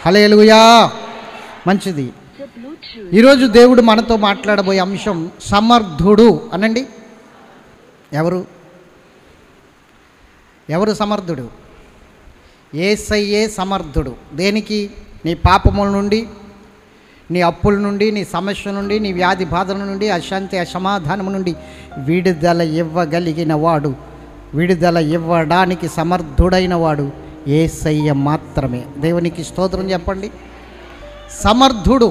Hallelujah మంచిది The Bluetooth. ఈరోజు దేవుడు మనతో మాట్లాడబోయే అంశం సమర్థుడు అనండి ఎవరు ఎవరు సమర్థుడు ఏసయ్యే సమర్థుడు దేనికి నీ పాపముల నుండి నీ అప్పుల నుండి నీ సమస్య నుండి నీ వ్యాధి బాధల నుండి అశాంతి అసమాధానం నుండి విడుదల ఇవ్వగలిగిన వాడు విడుదల ఇవ్వడానికి సమర్థుడైన వాడు ఏసయ్య మాత్రమే దేవునికి స్తోత్రం చెప్పండి సమర్థుడు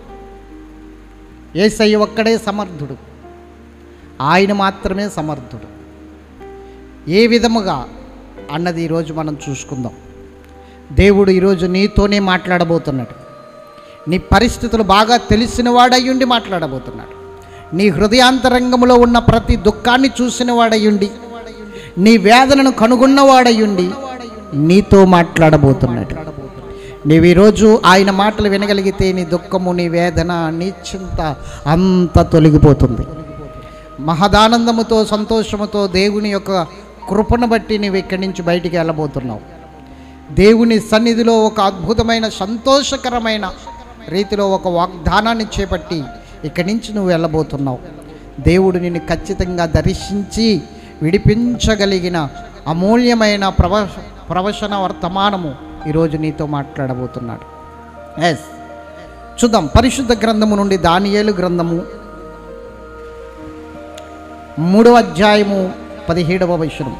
ఏసయ్య ఒక్కడే సమర్థుడు ఆయన మాత్రమే సమర్థుడు ఏ విధముగా అన్నది ఈరోజు మనం చూసుకుందాం దేవుడు ఈరోజు నీతోనే మాట్లాడబోతున్నాడు నీ పరిస్థితులు బాగా తెలిసిన వాడయ్యుండి మాట్లాడబోతున్నాడు నీ హృదయాంతరంగంలో ఉన్న ప్రతి దుఃఖాన్ని చూసిన వాడయ్యుండి నీ వేదనను కనుగొన్నవాడయ్యుండి నీతో మాట్లాడబోతున్నాడు నీవు ఈరోజు ఆయన మాటలు వినగలిగితే నీ దుఃఖము నీ వేదన నీ చింత అంత తొలగిపోతుంది మహదానందముతో సంతోషముతో దేవుని యొక్క కృపను బట్టి నీవు ఇక్కడి నుంచి బయటికి వెళ్ళబోతున్నావు దేవుని సన్నిధిలో ఒక అద్భుతమైన సంతోషకరమైన రీతిలో ఒక వాగ్దానాన్ని చేపట్టి ఇక్కడి నుంచి నువ్వు వెళ్ళబోతున్నావు దేవుడు నిన్ను ఖచ్చితంగా దర్శించి విడిపించగలిగిన అమూల్యమైన ప్రవ ప్రవచన వర్తమానము ఈరోజు నీతో మాట్లాడబోతున్నాడు ఎస్ చూద్దాం పరిశుద్ధ గ్రంథము నుండి దానియేలు గ్రంథము మూడవ అధ్యాయము పదిహేడవ వచనం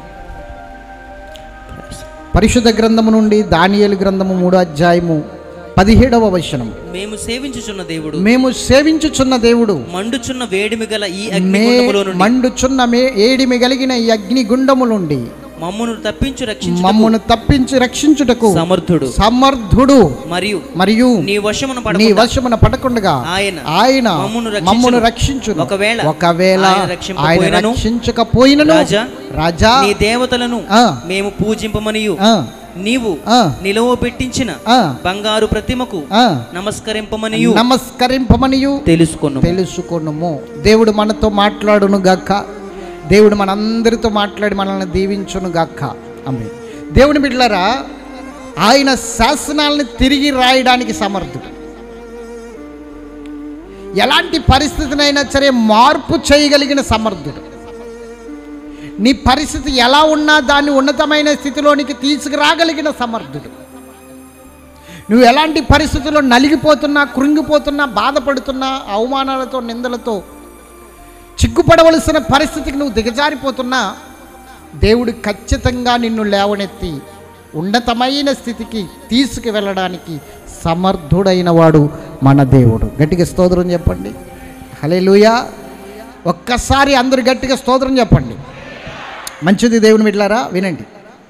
పరిశుద్ధ గ్రంథము నుండి దానియేలు గ్రంథము మూడో అధ్యాయము పదిహేడవ వచనం మేము సేవించుచున్న దేవుడు మేము సేవించుచున్న దేవుడు మండుచున్న వేడిమి గల ఈ మే అగ్నిగుండములో నుండి మండుచున్న మే ఏడిమి కలిగిన ఈ అగ్ని గుండము నుండి మమ్మును తప్పించు రక్షించు మమ్మను తప్పించి రక్షించుటకు సమర్థుడు సమర్థుడు మరియు మరియు నీ వశమున నీ పడకుండా వశమున పడకుండగా ఆయన ఆయన మమ్మును రక్షించును. మమ్మను రక్షించును ఒకవేళ ఒకవేళ ఆయన ఆయన రక్షింపకపోయినను, రక్షించకపోయినను రాజా, రాజా నీ దేవతలను ఆ. మేము పూజింపమనియు ఆ, నీవు ఆ, నిలవ పెట్టించిన ఆ, బంగారు ప్రతిమకు ఆ, నమస్కరింపమనియు నమస్కరింపమనియు తెలుసుకొను తెలుసుకొనుము దేవుడు మనతో మాట్లాడును గాక దేవుడు మనందరితో మాట్లాడి మనల్ని దీవించును గాక అమ్మే దేవుని బిడ్డలారా ఆయన శాసనాలను తిరిగి రాయడానికి సమర్థుడు ఎలాంటి పరిస్థితినైనా సరే మార్పు చేయగలిగిన సమర్థుడు నీ పరిస్థితి ఎలా ఉన్నా దాన్ని ఉన్నతమైన స్థితిలోనికి తీసుకురాగలిగిన సమర్థుడు నువ్వు ఎలాంటి పరిస్థితుల్లో నలిగిపోతున్నా కృంగిపోతున్నా బాధపడుతున్నా అవమానాలతో నిందలతో చిక్కుపడవలసిన పరిస్థితికి నువ్వు దిగజారిపోతున్నా దేవుడు ఖచ్చితంగా నిన్ను లేవనెత్తి ఉన్నతమైన స్థితికి తీసుకువెళ్ళడానికి సమర్థుడైన వాడు మన దేవుడు గట్టిగా స్తోత్రం చెప్పండి హలే ఒక్కసారి అందరు గట్టిగా స్తోత్రం చెప్పండి మంచిది దేవుని బిడ్డలారా వినండి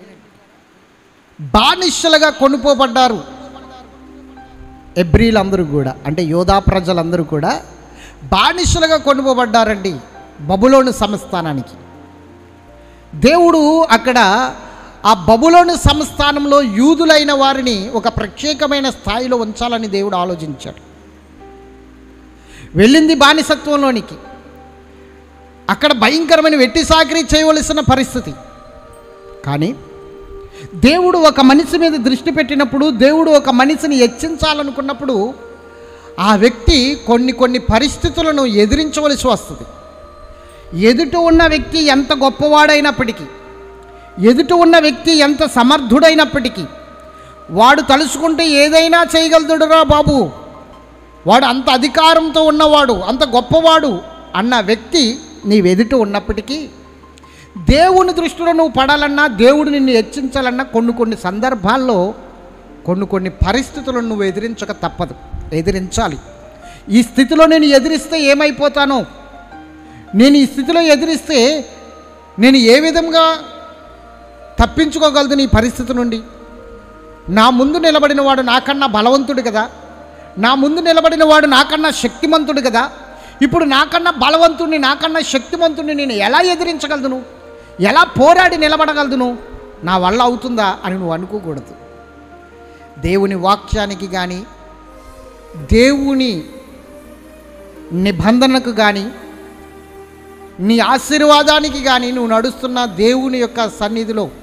బానిసలుగా కొనుపోబడ్డారు ఎబ్రిలందరూ కూడా అంటే యోధా ప్రజలందరూ కూడా బానిసలుగా కొనుపోబడ్డారండి బబులోను సంస్థానానికి దేవుడు అక్కడ ఆ బబులోను సంస్థానంలో యూదులైన వారిని ఒక ప్రత్యేకమైన స్థాయిలో ఉంచాలని దేవుడు ఆలోచించాడు వెళ్ళింది బానిసత్వంలోనికి అక్కడ భయంకరమైన వెట్టి సాకిరీ చేయవలసిన పరిస్థితి కానీ దేవుడు ఒక మనిషి మీద దృష్టి పెట్టినప్పుడు దేవుడు ఒక మనిషిని హెచ్చించాలనుకున్నప్పుడు ఆ వ్యక్తి కొన్ని కొన్ని పరిస్థితులను ఎదిరించవలసి వస్తుంది ఎదుట ఉన్న వ్యక్తి ఎంత గొప్పవాడైనప్పటికీ ఎదుట ఉన్న వ్యక్తి ఎంత సమర్థుడైనప్పటికీ వాడు తలుచుకుంటే ఏదైనా చేయగలుగుడురా బాబు వాడు అంత అధికారంతో ఉన్నవాడు అంత గొప్పవాడు అన్న వ్యక్తి నీవెదుట ఉన్నప్పటికీ దేవుని దృష్టిలో నువ్వు పడాలన్నా దేవుడు నిన్ను హెచ్చించాలన్నా కొన్ని కొన్ని సందర్భాల్లో కొన్ని కొన్ని పరిస్థితులను నువ్వు ఎదిరించక తప్పదు ఎదిరించాలి ఈ స్థితిలో నేను ఎదిరిస్తే ఏమైపోతానో నేను ఈ స్థితిలో ఎదిరిస్తే నేను ఏ విధంగా తప్పించుకోగలదు నీ పరిస్థితి నుండి నా ముందు నిలబడిన వాడు నాకన్నా బలవంతుడు కదా నా ముందు నిలబడిన వాడు నాకన్నా శక్తిమంతుడు కదా ఇప్పుడు నాకన్నా బలవంతుడిని నాకన్నా శక్తిమంతుడిని నేను ఎలా ఎదిరించగలను ఎలా పోరాడి నిలబడగలను నా వల్ల అవుతుందా అని నువ్వు అనుకోకూడదు దేవుని వాక్యానికి కానీ దేవుని నిబంధనకు కానీ నీ ఆశీర్వాదానికి కానీ నువ్వు నడుస్తున్న దేవుని యొక్క సన్నిధిలో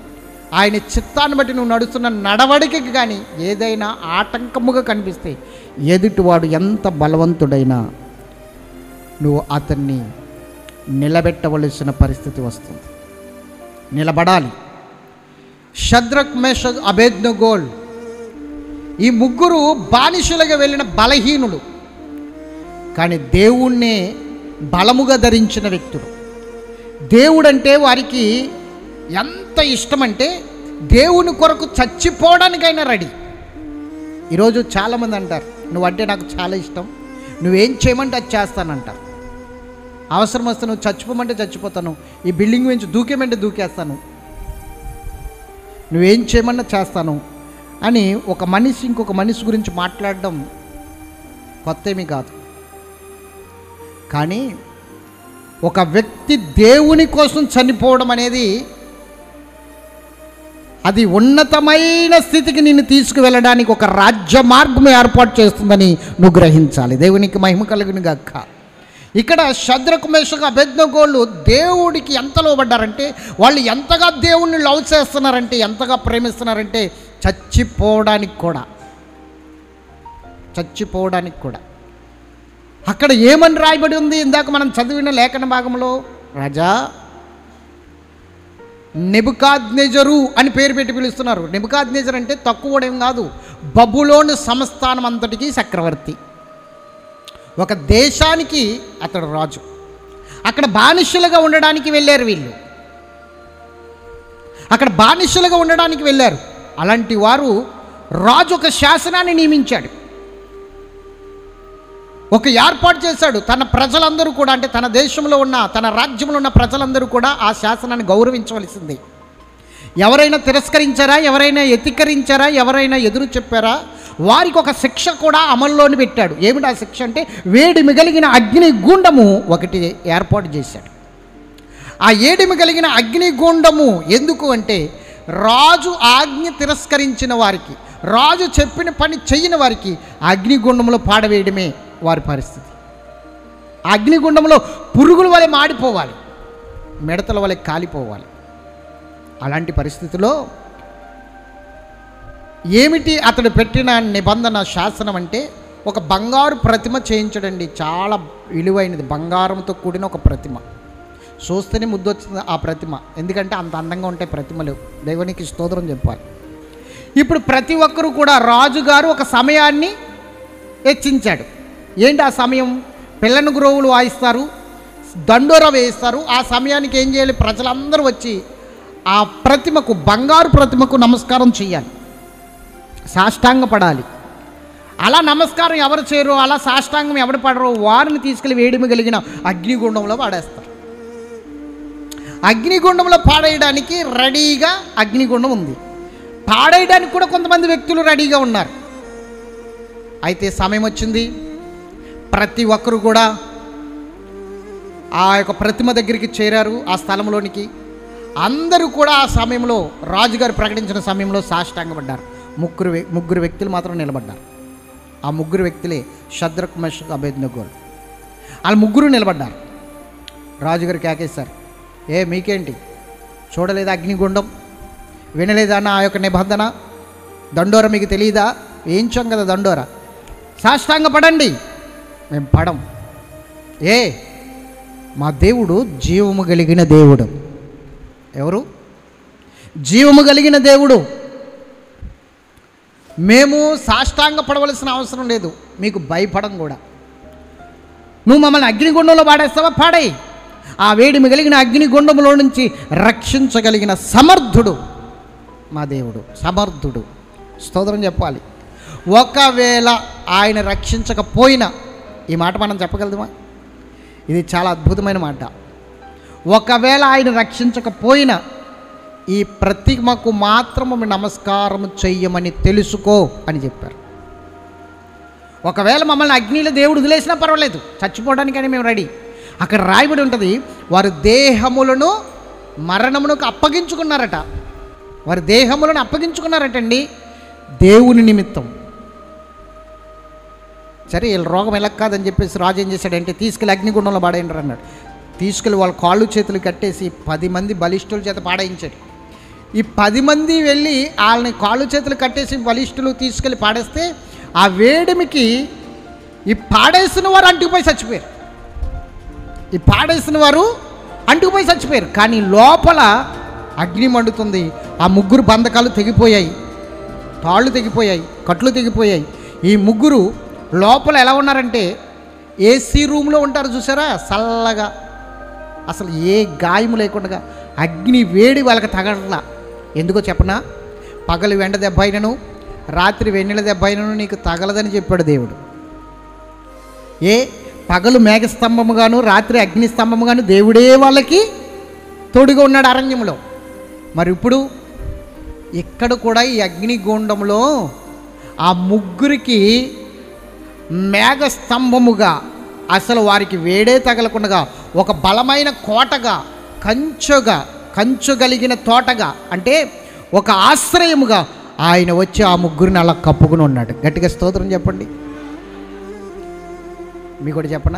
ఆయన చిత్తాన్ని బట్టి నువ్వు నడుస్తున్న నడవడికకి కానీ ఏదైనా ఆటంకముగా కనిపిస్తే ఎదుటివాడు ఎంత బలవంతుడైనా నువ్వు అతన్ని నిలబెట్టవలసిన పరిస్థితి వస్తుంది నిలబడాలి షద్రక్ మేష అభేద్నగోల్ ఈ ముగ్గురు బానిసలుగా వెళ్ళిన బలహీనులు కానీ దేవుణ్ణే బలముగా ధరించిన వ్యక్తులు దేవుడంటే వారికి ఎంత ఇష్టమంటే దేవుని కొరకు చచ్చిపోవడానికైనా రెడీ ఈరోజు చాలామంది అంటారు నువ్వంటే నాకు చాలా ఇష్టం నువ్వేం చేయమంటే అది చేస్తానంటారు అవసరం వస్తే నువ్వు చచ్చిపోమంటే చచ్చిపోతాను ఈ బిల్డింగ్ నుంచి దూకేమంటే దూకేస్తాను నువ్వేం చేయమన్నా చేస్తాను అని ఒక మనిషి ఇంకొక మనిషి గురించి మాట్లాడడం కొత్త ఏమీ కాదు కానీ ఒక వ్యక్తి దేవుని కోసం చనిపోవడం అనేది అది ఉన్నతమైన స్థితికి నిన్ను తీసుకువెళ్ళడానికి ఒక రాజ్య మార్గం ఏర్పాటు చేస్తుందని నువ్వు గ్రహించాలి దేవునికి మహిమ కలుగును గక్క ఇక్కడ శద్రకుమేషకు అభెజ్ఞగోళ్ళు దేవుడికి ఎంత లోబడ్డారంటే వాళ్ళు ఎంతగా దేవుణ్ణి లవ్ చేస్తున్నారంటే ఎంతగా ప్రేమిస్తున్నారంటే చచ్చిపోవడానికి కూడా చచ్చిపోవడానికి కూడా అక్కడ ఏమని రాయబడి ఉంది ఇందాక మనం చదివిన లేఖన భాగంలో రాజా నెబుకాద్నెజరు అని పేరు పెట్టి పిలుస్తున్నారు నెబుకాద్నెజర్ అంటే తక్కువడేం కాదు బబులోని సంస్థానం అంతటికి చక్రవర్తి ఒక దేశానికి అతడు రాజు అక్కడ బానిసలుగా ఉండడానికి వెళ్ళారు వీళ్ళు అక్కడ బానిసలుగా ఉండడానికి వెళ్ళారు అలాంటి వారు రాజు ఒక శాసనాన్ని నియమించాడు ఒక ఏర్పాటు చేశాడు తన ప్రజలందరూ కూడా అంటే తన దేశంలో ఉన్న తన రాజ్యంలో ఉన్న ప్రజలందరూ కూడా ఆ శాసనాన్ని గౌరవించవలసింది ఎవరైనా తిరస్కరించారా ఎవరైనా ఎతికరించారా ఎవరైనా ఎదురు చెప్పారా వారికి ఒక శిక్ష కూడా అమల్లోని పెట్టాడు ఏమిటి ఆ శిక్ష అంటే వేడిమి కలిగిన అగ్ని గుండము ఒకటి ఏర్పాటు చేశాడు ఆ ఏడిమి కలిగిన అగ్నిగుండము ఎందుకు అంటే రాజు ఆజ్ఞ తిరస్కరించిన వారికి రాజు చెప్పిన పని చెయ్యని వారికి అగ్నిగుండంలో పాడవేయడమే వారి పరిస్థితి ఆ అగ్నిగుండంలో పురుగుల వలె మాడిపోవాలి మిడతల వలె కాలిపోవాలి అలాంటి పరిస్థితిలో ఏమిటి అతడు పెట్టిన నిబంధన శాసనం అంటే ఒక బంగారు ప్రతిమ చేయించడండి చాలా విలువైనది బంగారంతో కూడిన ఒక ప్రతిమ చూస్తేనే ముద్దొచ్చింది ఆ ప్రతిమ ఎందుకంటే అంత అందంగా ఉంటాయి ప్రతిమలు దేవునికి స్తోత్రం చెప్పాలి ఇప్పుడు ప్రతి ఒక్కరూ కూడా రాజుగారు ఒక సమయాన్ని హెచ్చించాడు ఏంటి ఆ సమయం పిల్లని గురువులు వాయిస్తారు దండోర వేయిస్తారు ఆ సమయానికి ఏం చేయాలి ప్రజలందరూ వచ్చి ఆ ప్రతిమకు బంగారు ప్రతిమకు నమస్కారం చేయాలి సాష్టాంగపడాలి అలా నమస్కారం ఎవరు చేయరు అలా సాష్టాంగం ఎవరు పడరో వారిని తీసుకెళ్ళి వేడిమి కలిగిన అగ్నిగుండంలో పాడేస్తారు అగ్నిగుండంలో పాడేయడానికి రెడీగా అగ్నిగుండం ఉంది పాడేయడానికి కూడా కొంతమంది వ్యక్తులు రెడీగా ఉన్నారు అయితే సమయం వచ్చింది ప్రతి ఒక్కరు కూడా ఆ యొక్క ప్రతిమ దగ్గరికి చేరారు ఆ స్థలంలోనికి అందరూ కూడా ఆ సమయంలో రాజుగారు ప్రకటించిన సమయంలో సాష్టాంగపడ్డారు ముగ్గురు వ్య- ముగ్గురు వ్యక్తులు మాత్రం నిలబడ్డారు ఆ ముగ్గురు వ్యక్తులే శద్రక్ మషక్ అభేద్నగోల్ వాళ్ళ ముగ్గురు నిలబడ్డారు రాజుగారు కేకేశారు ఏ మీకేంటి చూడలేదా అగ్నిగుండం వినలేదా నా యొక్క నిబంధన దండోర మీకు తెలియదా వేయించాం కదా దండోర సాష్టాంగ పడండి మేము పడం ఏ మా దేవుడు జీవము కలిగిన దేవుడు ఎవరు జీవము కలిగిన దేవుడు మేము సాష్టాంగ పడవలసిన అవసరం లేదు మీకు భయపడం కూడా నువ్వు మమ్మల్ని అగ్నిగుండంలో పాడేస్తావా పాడేయి ఆ వేడిమి కలిగిన అగ్నిగుండంలో నుంచి రక్షించగలిగిన సమర్థుడు మా దేవుడు సమర్థుడు స్తోత్రం చెప్పాలి ఒకవేళ ఆయన రక్షించకపోయినా ఈ మాట మనం చెప్పగలదుమా ఇది చాలా అద్భుతమైన మాట ఒకవేళ ఆయన రక్షించకపోయినా ఈ ప్రతిమకు మాత్రము నమస్కారం చెయ్యమని తెలుసుకో అని చెప్పారు ఒకవేళ మమ్మల్ని అగ్నిలో దేవుడు వదిలేసినా పర్వాలేదు చచ్చిపోవడానికని మేము రెడీ అక్కడ రాయబడి ఉంటుంది వారు దేహములను మరణమునకు అప్పగించుకున్నారట వారి దేహములను అప్పగించుకున్నారటండి దేవుని నిమిత్తం సరే వీళ్ళ రోగం ఎలా కాదని చెప్పేసి రాజు ఏం చేశాడంటే తీసుకెళ్ళి అగ్నిగుండంలో పాడేయండి అన్నాడు తీసుకెళ్ళి వాళ్ళ కాళ్ళు చేతులు కట్టేసి పది మంది బలిష్ఠుల చేత పాడేయించాడు ఈ పది మంది వెళ్ళి వాళ్ళని కాళ్ళు చేతులు కట్టేసి బలిష్ఠులు తీసుకెళ్ళి పాడేస్తే ఆ వేడిమికి ఈ పాడేసిన వారు అంటుకుపోయి చచ్చిపోయారు ఈ పాడేసిన వారు అంటుకుపోయి చచ్చిపోయారు కానీ లోపల అగ్ని మండుతుంది ఆ ముగ్గురు బంధకాలు తెగిపోయాయి తాళ్ళు తెగిపోయాయి కట్లు తెగిపోయాయి ఈ ముగ్గురు లోపల ఎలా ఉన్నారంటే ఏసీ రూమ్లో ఉంటారు చూసారా చల్లగా అసలు ఏ గాయము లేకుండా అగ్ని వేడి వాళ్ళకి తగలలా ఎందుకో చెప్పనా పగలు వెండ దెబ్బ అయినను రాత్రి వెన్నెల దెబ్బ అయినను నీకు తగలదని చెప్పాడు దేవుడు ఏ పగలు మేఘస్తంభముగాను రాత్రి అగ్ని స్తంభముగాను దేవుడే వాళ్ళకి తోడుగా ఉన్నాడు అరణ్యంలో మరి ఇప్పుడు ఇక్కడ కూడా ఈ అగ్నిగుండంలో ఆ ముగ్గురికి మేఘస్తంభముగా అసలు వారికి వేడే తగలకుండా ఒక బలమైన కోటగా కంచుగా కంచు కలిగిన తోటగా అంటే ఒక ఆశ్రయముగా ఆయన వచ్చి ఆ ముగ్గురిని అలా కప్పుకుని ఉన్నాడు గట్టిగా స్తోత్రం చెప్పండి మీకు కూడా చెప్పనా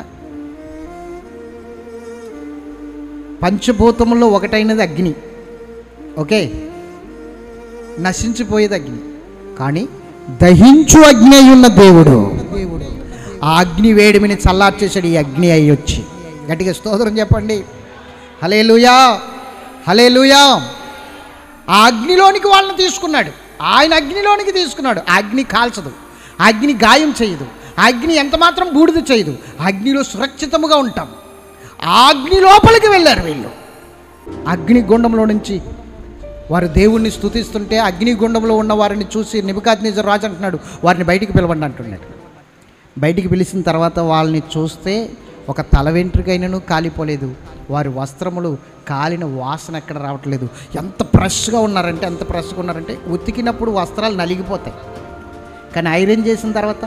పంచభూతములో ఒకటైనది అగ్ని ఓకే నశించిపోయేది అగ్ని కానీ దహించు అగ్ని అయి ఉన్న దేవుడు ఆ అగ్ని వేడిమిని చల్లార్చేసాడు ఈ అగ్ని అయి వచ్చి గట్టిగా స్తోత్రం చెప్పండి హలే లూయా హలే లూయా ఆ అగ్నిలోనికి వాళ్ళని తీసుకున్నాడు ఆయన అగ్నిలోనికి తీసుకున్నాడు ఆ అగ్ని కాల్చదు ఆ అగ్ని గాయం చేయదు ఆ అగ్ని ఎంత మాత్రం బూడిద చేయదు ఆ అగ్నిలో సురక్షితముగా ఉంటాం ఆ అగ్ని లోపలికి వెళ్ళారు వీళ్ళు అగ్ని గుండంలో నుంచి వారు దేవుణ్ణి స్తుతిస్తుంటే అగ్నిగుండంలో ఉన్న వారిని చూసి నిబుకాత్ నిజం రాజు అంటున్నాడు వారిని బయటికి పిలవండి అంటున్నాడు బయటికి పిలిచిన తర్వాత వాళ్ళని చూస్తే ఒక తల వెంట్రుకైనను కాలిపోలేదు వారి వస్త్రములు కాలిన వాసన ఎక్కడ రావట్లేదు ఎంత ఫ్రెష్గా ఉన్నారంటే ఎంత ఫ్రెష్గా ఉన్నారంటే ఉతికినప్పుడు వస్త్రాలు నలిగిపోతాయి కానీ ఐరన్ చేసిన తర్వాత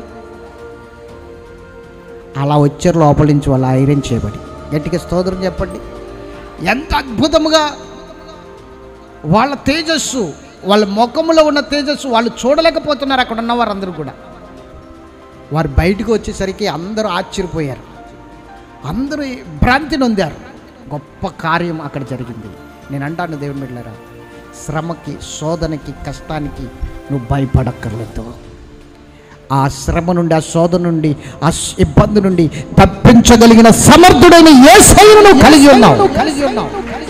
అలా వచ్చారు లోపల నుంచి వాళ్ళు ఐరన్ చేయబడి గట్టిగా స్తోత్రం చెప్పండి ఎంత అద్భుతముగా వాళ్ళ తేజస్సు వాళ్ళ ముఖములో ఉన్న తేజస్సు వాళ్ళు చూడలేకపోతున్నారు అక్కడ ఉన్న వారందరూ కూడా వారు బయటకు వచ్చేసరికి అందరూ ఆశ్చర్యపోయారు అందరూ భ్రాంతి నొందారు గొప్ప కార్యం అక్కడ జరిగింది నేను అంటాను దేవుని బిడ్డలారా శ్రమకి శోధనకి కష్టానికి నువ్వు భయపడక్కర్లేదు ఆ శ్రమ నుండి ఆ శోధన నుండి ఆ శ్- ఇబ్బంది నుండి తప్పించగలిగిన సమర్థుడైన ఏ నువ్వు కలిగి ఉన్నావు కలిగి ఉన్నావు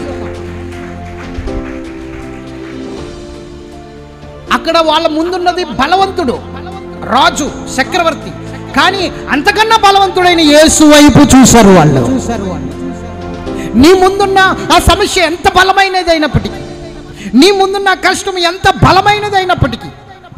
అక్కడ వాళ్ళ ముందున్నది బలవంతుడు రాజు చక్రవర్తి కానీ అంతకన్నా బలవంతుడైన యేసు వైపు చూశారు వాళ్ళు నీ ముందున్న ఆ సమస్య ఎంత బలమైనది అయినప్పటికీ నీ ముందున్న ఆ కష్టం ఎంత బలమైనది అయినప్పటికీ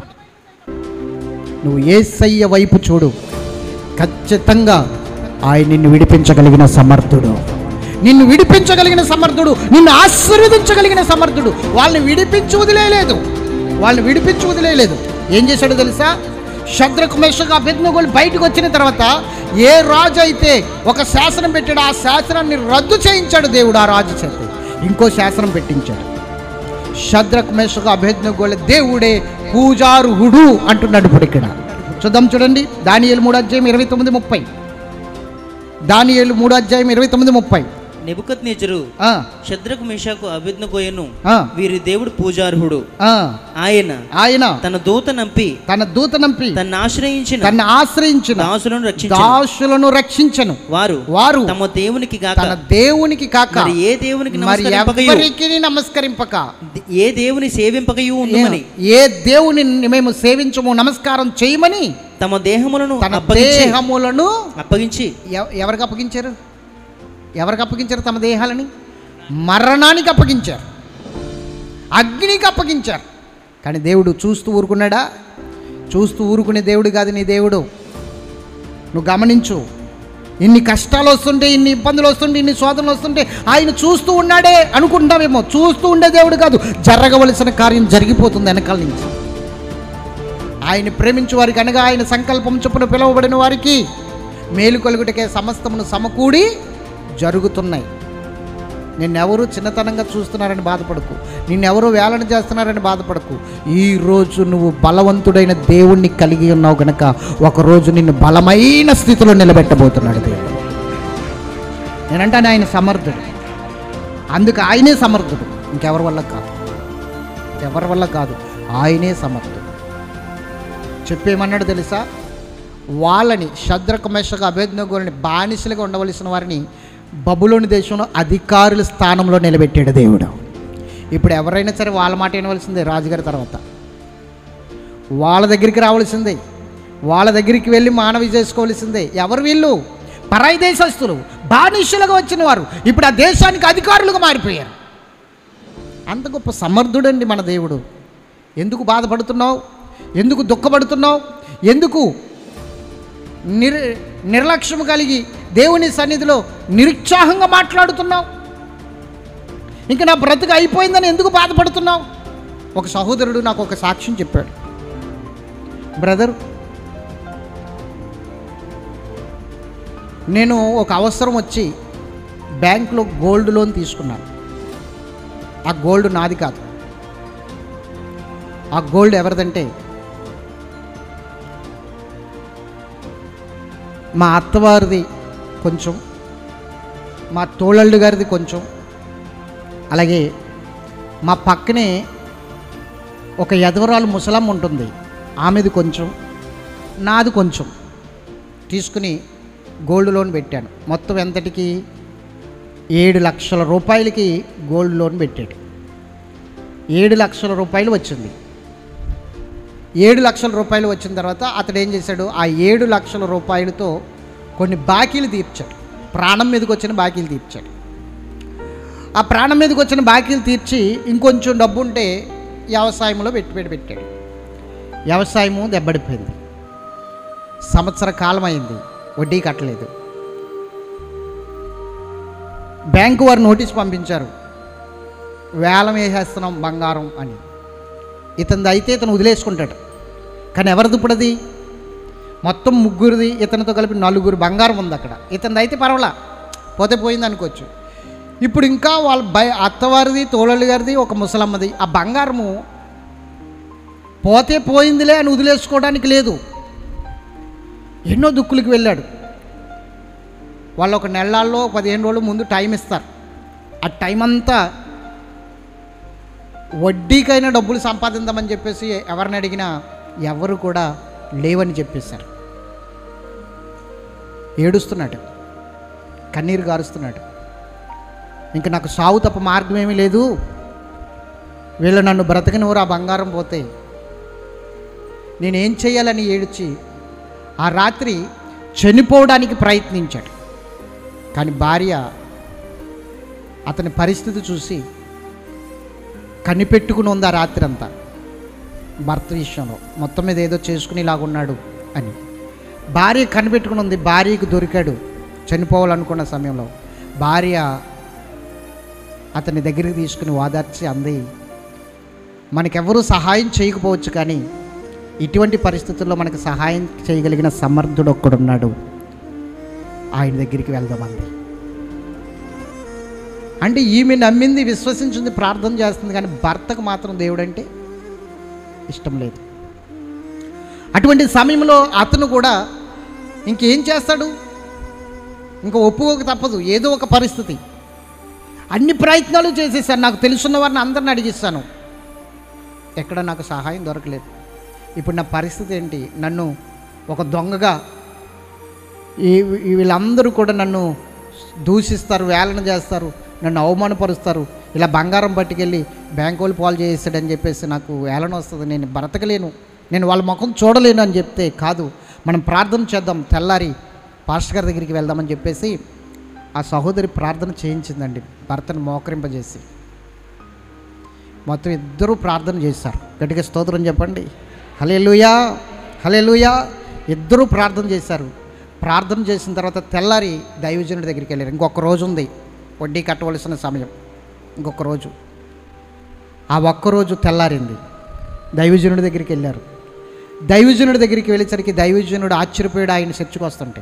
నువ్వు ఏసయ్య వైపు చూడు ఖచ్చితంగా ఆయన నిన్ను విడిపించగలిగిన సమర్థుడు నిన్ను విడిపించగలిగిన సమర్థుడు నిన్ను ఆశీర్వదించగలిగిన సమర్థుడు వాళ్ళని విడిపించి వదిలేయలేదు వాళ్ళని విడిపించి వదిలేయలేదు ఏం చేశాడో తెలుసా శద్రకు మెషకు అభిజ్ఞగోలు బయటకు వచ్చిన తర్వాత ఏ రాజు అయితే ఒక శాసనం పెట్టాడో ఆ శాసనాన్ని రద్దు చేయించాడు దేవుడు ఆ రాజు చేత ఇంకో శాసనం పెట్టించాడు శద్రక్ మేషకు అభేజ్ఞగోళ దేవుడే పూజారుహుడు అంటున్నాడు ఇప్పుడు ఇక్కడ చూద్దాం చూడండి దానియేలు మూడు అధ్యాయం ఇరవై తొమ్మిది ముప్పై దానియేలు మూడు అధ్యాయం ఇరవై తొమ్మిది ముప్పై నెబుకత్ నేచరు ఆ, శద్రకు మేషకు అభిజ్ఞగోయను ఆ, వీరి దేవుడు పూజార్హుడు ఆ. ఆయన ఆయన తన దూత నంపి తన దూత నంపి తన్ను ఆశ్రయించిన తన ఆశ్రయించిన దాసులను రక్షించు దాసులను రక్షించను వారు వారు తమ దేవునికి గాక తన దేవునికి కాక మరి ఏ దేవునికి మరి నమస్కరింపకయు ఎవరికి నమస్కరింపక ఏ దేవుని సేవింపకయు ఉండుమని ఏ దేవుని మేము సేవించము నమస్కారం చేయమని తమ దేహములను తన అప్పగించి దేహములను అప్పగించి ఎవ- ఎవరికి అప్పగించారు ఎవరికి అప్పగించారు తమ దేహాలని మరణానికి అప్పగించారు అగ్నికి అప్పగించారు కానీ దేవుడు చూస్తూ ఊరుకున్నాడా చూస్తూ ఊరుకునే దేవుడు కాదు నీ దేవుడు నువ్వు గమనించు ఇన్ని కష్టాలు వస్తుంటే ఇన్ని ఇబ్బందులు వస్తుంటే ఇన్ని శోధనలు వస్తుంటే ఆయన చూస్తూ ఉన్నాడే అనుకుంటామేమో చూస్తూ ఉండే దేవుడు కాదు జరగవలసిన కార్యం జరిగిపోతుంది వెనకాల నుంచి ఆయన ప్రేమించు వారికి అనగా ఆయన సంకల్పం చొప్పున పిలువబడిన వారికి మేలు కలుగుటకే సమస్తమును సమకూడి జరుగుతున్నాయి నిన్నెవరు చిన్నతనంగా చూస్తున్నారని బాధపడకు నిన్నెవరు వేలన చేస్తున్నారని బాధపడకు ఈ రోజు నువ్వు బలవంతుడైన దేవుణ్ణి కలిగి ఉన్నావు గనక ఒకరోజు నిన్ను బలమైన స్థితిలో నిలబెట్టబోతున్నాడు దేవుడు నేనంటాను ఆయన సమర్థుడు అందుకు ఆయనే సమర్థుడు ఇంకెవరి వల్ల కాదు ఎవరి వల్ల కాదు ఆయనే సమర్థుడు చెప్పేమన్నాడు తెలుసా వాళ్ళని శద్రక మెషక అభేజ్ఞగులని బానిసలుగా ఉండవలసిన వారిని బబులోని దేశంలో అధికారుల స్థానంలో నిలబెట్టాడు దేవుడు ఇప్పుడు ఎవరైనా సరే వాళ్ళ మాట వినవలసిందే రాజుగారి తర్వాత వాళ్ళ దగ్గరికి రావాల్సిందే వాళ్ళ దగ్గరికి వెళ్ళి మానవి చేసుకోవాల్సిందే ఎవరు వీళ్ళు పరాయి దేశస్తులు బానిసలుగా వచ్చిన వారు ఇప్పుడు ఆ దేశానికి అధికారులుగా మారిపోయారు అంత గొప్ప సమర్థుడండి మన దేవుడు ఎందుకు బాధపడుతున్నావు ఎందుకు దుఃఖపడుతున్నావు ఎందుకు నిర్ నిర్లక్ష్యం కలిగి దేవుని సన్నిధిలో నిరుత్సాహంగా మాట్లాడుతున్నావు ఇంకా నా బ్రతుకు అయిపోయిందని ఎందుకు బాధపడుతున్నావు ఒక సహోదరుడు నాకు ఒక సాక్ష్యం చెప్పాడు బ్రదర్ నేను ఒక అవసరం వచ్చి బ్యాంక్లో గోల్డ్ లోన్ తీసుకున్నాను ఆ గోల్డ్ నాది కాదు ఆ గోల్డ్ ఎవరిదంటే మా అత్తవారిది కొంచెం మా తోళ్ళళ్ళు గారిది కొంచెం అలాగే మా పక్కనే ఒక ఎదవరాలు ముసలం ఉంటుంది ఆమెది కొంచెం నాది కొంచెం తీసుకుని గోల్డ్ లోన్ పెట్టాను మొత్తం ఎంతటికి ఏడు లక్షల రూపాయలకి గోల్డ్ లోన్ పెట్టాడు ఏడు లక్షల రూపాయలు వచ్చింది ఏడు లక్షల రూపాయలు వచ్చిన తర్వాత అతడు ఏం చేశాడు ఆ ఏడు లక్షల రూపాయలతో కొన్ని బాకీలు తీర్చాడు ప్రాణం మీదకి వచ్చిన బాకీలు తీర్చాడు ఆ ప్రాణం మీదకి వచ్చిన బాకీలు తీర్చి ఇంకొంచెం డబ్బు ఉంటే వ్యవసాయంలో పెట్టి పెట్టి పెట్టాడు వ్యవసాయము దెబ్బడిపోయింది సంవత్సర కాలం అయింది వడ్డీ కట్టలేదు బ్యాంకు వారు నోటీస్ పంపించారు వేలం వేసేస్తున్నాం బంగారం అని ఇతనిది అయితే ఇతను వదిలేసుకుంటాడు కానీ ఎవరిది ఇప్పుడు అది మొత్తం ముగ్గురిది ఇతనితో కలిపి నలుగురు బంగారం ఉంది అక్కడ ఇతనిది అయితే పర్వాలా పోతే పోయింది అనుకోవచ్చు ఇప్పుడు ఇంకా వాళ్ళ బయ అత్తవారిది తోళల్లి గారిది ఒక ముసలమ్మది ఆ బంగారము పోతే పోయిందిలే అని వదిలేసుకోవడానికి లేదు ఎన్నో దుక్కులకి వెళ్ళాడు వాళ్ళు ఒక నెలల్లో పదిహేను రోజులు ముందు టైం ఇస్తారు ఆ టైం అంతా వడ్డీకైనా డబ్బులు సంపాదిందామని చెప్పేసి ఎవరిని అడిగినా ఎవరు కూడా లేవని చెప్పేశారు ఏడుస్తున్నాడు కన్నీరు గారుస్తున్నాడు ఇంకా నాకు సావు తప్ప మార్గం ఏమీ లేదు వీళ్ళు నన్ను బ్రతకనివ్వరు ఆ బంగారం పోతే నేనేం చేయాలని ఏడ్చి ఆ రాత్రి చనిపోవడానికి ప్రయత్నించాడు కానీ భార్య అతని పరిస్థితి చూసి కనిపెట్టుకుని ఉంది ఆ రాత్రి అంతా భర్త విషయంలో మొత్తం మీద ఏదో చేసుకునేలాగున్నాడు అని భార్య కనిపెట్టుకుని ఉంది భార్యకు దొరికాడు చనిపోవాలనుకున్న సమయంలో భార్య అతని దగ్గరికి తీసుకుని వాదార్చి అంది మనకెవరూ సహాయం చేయకపోవచ్చు కానీ ఇటువంటి పరిస్థితుల్లో మనకు సహాయం చేయగలిగిన సమర్థుడు ఒక్కడున్నాడు ఆయన దగ్గరికి వెళ్దామంది అంటే ఈమె నమ్మింది విశ్వసించింది ప్రార్థన చేస్తుంది కానీ భర్తకు మాత్రం దేవుడు అంటే ఇష్టం లేదు అటువంటి సమయంలో అతను కూడా ఇంకేం చేస్తాడు ఇంకా ఒప్పుకోక తప్పదు ఏదో ఒక పరిస్థితి అన్ని ప్రయత్నాలు చేసేసాను నాకు తెలుసున్న వారిని అందరిని అడిగిస్తాను ఎక్కడ నాకు సహాయం దొరకలేదు ఇప్పుడు నా పరిస్థితి ఏంటి నన్ను ఒక దొంగగా ఈ ఈ వీళ్ళందరూ కూడా నన్ను దూషిస్తారు వేలన చేస్తారు నన్ను అవమానపరుస్తారు ఇలా బంగారం పట్టుకెళ్ళి బ్యాంకు వాళ్ళు పాలు చేసాడని చెప్పేసి నాకు వేలన వస్తుంది నేను బ్రతకలేను నేను వాళ్ళ ముఖం చూడలేను అని చెప్తే కాదు మనం ప్రార్థన చేద్దాం తెల్లారి పాస్టర్ గారి దగ్గరికి వెళ్దామని చెప్పేసి ఆ సహోదరి ప్రార్థన చేయించిందండి భర్తను మోకరింపజేసి మొత్తం ఇద్దరూ ప్రార్థన చేశారు గట్టిగా స్తోత్రం చెప్పండి హలేలుయా హలేలుయా ఇద్దరూ ప్రార్థన చేశారు ప్రార్థన చేసిన తర్వాత తెల్లారి దైవజనుడి దగ్గరికి వెళ్ళారు ఇంకొక రోజు ఉంది వడ్డీ కట్టవలసిన సమయం ఇంకొక రోజు ఆ ఒక్కరోజు తెల్లారింది దైవజనుడి దగ్గరికి వెళ్ళారు దైవజనుడి దగ్గరికి వెళ్ళేసరికి దైవజనుడు ఆశ్చర్యపోయాడు ఆయన చర్చకు వస్తుంటే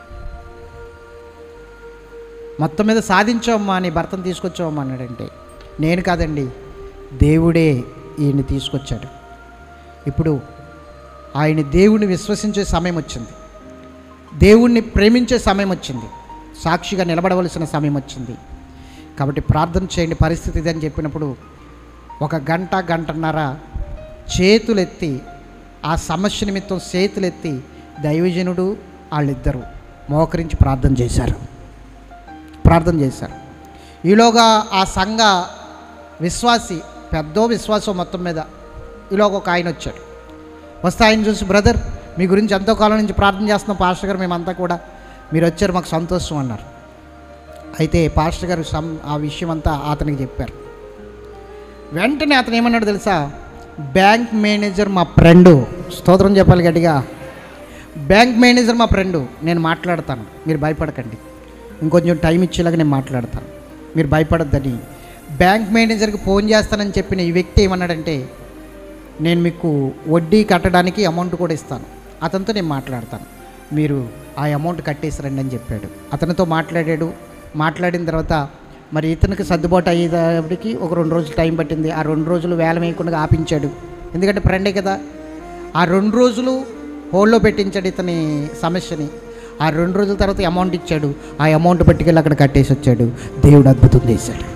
మొత్తం మీద సాధించావమ్మా నీ భర్తను తీసుకొచ్చావమ్మా అన్నాడంటే నేను కాదండి దేవుడే ఈయన్ని తీసుకొచ్చాడు ఇప్పుడు ఆయన దేవుణ్ణి విశ్వసించే సమయం వచ్చింది దేవుణ్ణి ప్రేమించే సమయం వచ్చింది సాక్షిగా నిలబడవలసిన సమయం వచ్చింది కాబట్టి ప్రార్థన చేయండి పరిస్థితి ఇది అని చెప్పినప్పుడు ఒక గంట గంటన్నర చేతులెత్తి ఆ సమస్య నిమిత్తం చేతులెత్తి దైవజనుడు వాళ్ళిద్దరూ మోకరించి ప్రార్థన చేశారు ప్రార్థన చేశారు ఈలోగా ఆ సంఘ విశ్వాసి పెద్దో విశ్వాసం మొత్తం మీద ఈలోగా ఒక ఆయన వచ్చాడు వస్తే ఆయన చూసి బ్రదర్ మీ గురించి ఎంతో కాలం నుంచి ప్రార్థన చేస్తున్నాం పాస్టర్ గారు మేమంతా కూడా మీరు వచ్చారు మాకు సంతోషం అన్నారు అయితే పాస్టర్ గారు సం ఆ విషయం అంతా అతనికి చెప్పారు వెంటనే అతను ఏమన్నాడు తెలుసా బ్యాంక్ మేనేజర్ మా ఫ్రెండు స్తోత్రం చెప్పాలి గట్టిగా బ్యాంక్ మేనేజర్ మా ఫ్రెండు నేను మాట్లాడతాను మీరు భయపడకండి ఇంకొంచెం టైం ఇచ్చేలాగా నేను మాట్లాడతాను మీరు భయపడద్దని బ్యాంక్ మేనేజర్కి ఫోన్ చేస్తానని చెప్పిన ఈ వ్యక్తి ఏమన్నాడంటే నేను మీకు వడ్డీ కట్టడానికి అమౌంట్ కూడా ఇస్తాను అతనితో నేను మాట్లాడతాను మీరు ఆ అమౌంట్ కట్టేసి రండి అని చెప్పాడు అతనితో మాట్లాడాడు మాట్లాడిన తర్వాత మరి ఇతనికి సర్దుబాటు అయ్యేటప్పటికి ఒక రెండు రోజులు టైం పట్టింది ఆ రెండు రోజులు వేలం వేయకుండా ఆపించాడు ఎందుకంటే ఫ్రెండే కదా ఆ రెండు రోజులు హోల్లో పెట్టించాడు ఇతని సమస్యని ఆ రెండు రోజుల తర్వాత అమౌంట్ ఇచ్చాడు ఆ అమౌంట్ పట్టుకెళ్ళి అక్కడ కట్టేసి వచ్చాడు దేవుడు అద్భుతం చేశాడు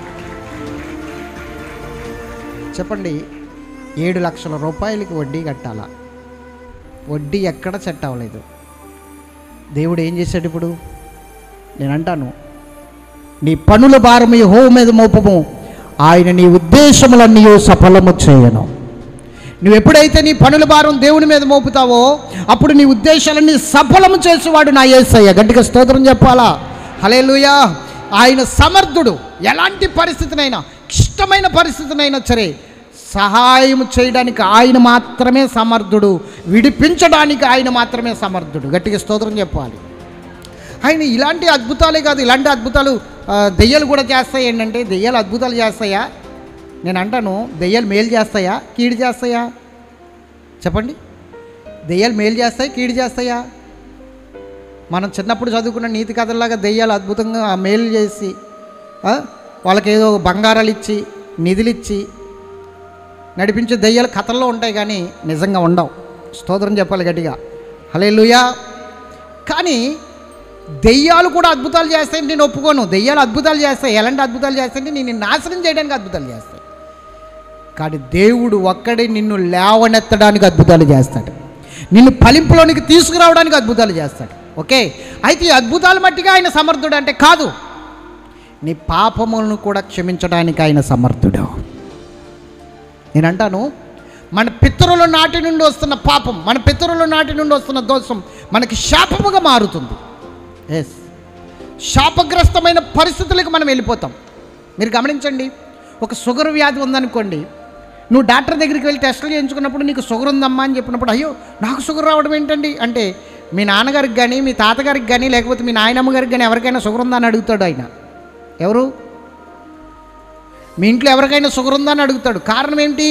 చెప్పండి ఏడు లక్షల రూపాయలకి వడ్డీ కట్టాలా వడ్డీ ఎక్కడ సెట్ అవ్వలేదు దేవుడు ఏం చేశాడు ఇప్పుడు నేను అంటాను నీ పనుల భారం హో మీద మోపము ఆయన నీ ఉద్దేశములన్నీ సఫలము చేయను నువ్వు ఎప్పుడైతే నీ పనుల భారం దేవుని మీద మోపుతావో అప్పుడు నీ ఉద్దేశాలన్నీ సఫలము చేసేవాడు నా యేసయ్య గట్టిగా స్తోత్రం చెప్పాలా హలేలుయా ఆయన సమర్థుడు ఎలాంటి పరిస్థితినైనా ఇష్టమైన పరిస్థితినైనా సరే సహాయం చేయడానికి ఆయన మాత్రమే సమర్థుడు విడిపించడానికి ఆయన మాత్రమే సమర్థుడు గట్టిగా స్తోత్రం చెప్పాలి ఆయన ఇలాంటి అద్భుతాలే కాదు ఇలాంటి అద్భుతాలు ఆ, దెయ్యాలు కూడా చేస్తాయి ఏంటంటే దెయ్యాలు అద్భుతాలు చేస్తాయా నేను అంటాను దెయ్యాలు మేలు చేస్తాయా కీడు చేస్తాయా చెప్పండి దెయ్యాలు మేలు చేస్తాయి కీడు చేస్తాయా మనం చిన్నప్పుడు చదువుకున్న నీతి కథల్లాగా దెయ్యాలు అద్భుతంగా మేలు చేసి ఆ, వాళ్ళకి ఏదో బంగారాలు ఇచ్చి నిధులు ఇచ్చి నడిపించే దెయ్యాలు కథల్లో ఉంటాయి కానీ నిజంగా ఉండవు స్తోత్రం చెప్పాలి గట్టిగా హలే కానీ దెయ్యాలు కూడా అద్భుతాలు చేస్తాయని నేను ఒప్పుకోను దెయ్యాలు అద్భుతాలు చేస్తాయి ఎలాంటి అద్భుతాలు చేస్తాయంటే నేను నాశనం చేయడానికి అద్భుతాలు చేస్తాయి కానీ దేవుడు ఒక్కడే నిన్ను లేవనెత్తడానికి అద్భుతాలు చేస్తాడు నిన్ను ఫలింపులోనికి తీసుకురావడానికి అద్భుతాలు చేస్తాడు ఓకే అయితే ఈ అద్భుతాలు మట్టిగా ఆయన సమర్థుడు అంటే కాదు నీ పాపములను కూడా క్షమించడానికి ఆయన సమర్థుడు నేను అంటాను మన పితరుల నాటి నుండి వస్తున్న పాపం మన పితరుల నాటి నుండి వస్తున్న దోషం మనకి శాపముగా మారుతుంది ఎస్ శాపగ్రస్తమైన పరిస్థితులకు మనం వెళ్ళిపోతాం మీరు గమనించండి ఒక షుగర్ వ్యాధి ఉందనుకోండి నువ్వు డాక్టర్ దగ్గరికి వెళ్ళి టెస్టులు చేయించుకున్నప్పుడు నీకు షుగర్ ఉందమ్మా అని చెప్పినప్పుడు అయ్యో నాకు షుగర్ రావడం ఏంటండి అంటే మీ నాన్నగారికి కానీ మీ తాతగారికి కానీ లేకపోతే మీ నాయనమ్మ గారికి కానీ ఎవరికైనా షుగర్ ఉందా అని అడుగుతాడు ఆయన ఎవరు మీ ఇంట్లో ఎవరికైనా షుగర్ ఉందా అని అడుగుతాడు కారణం ఏంటి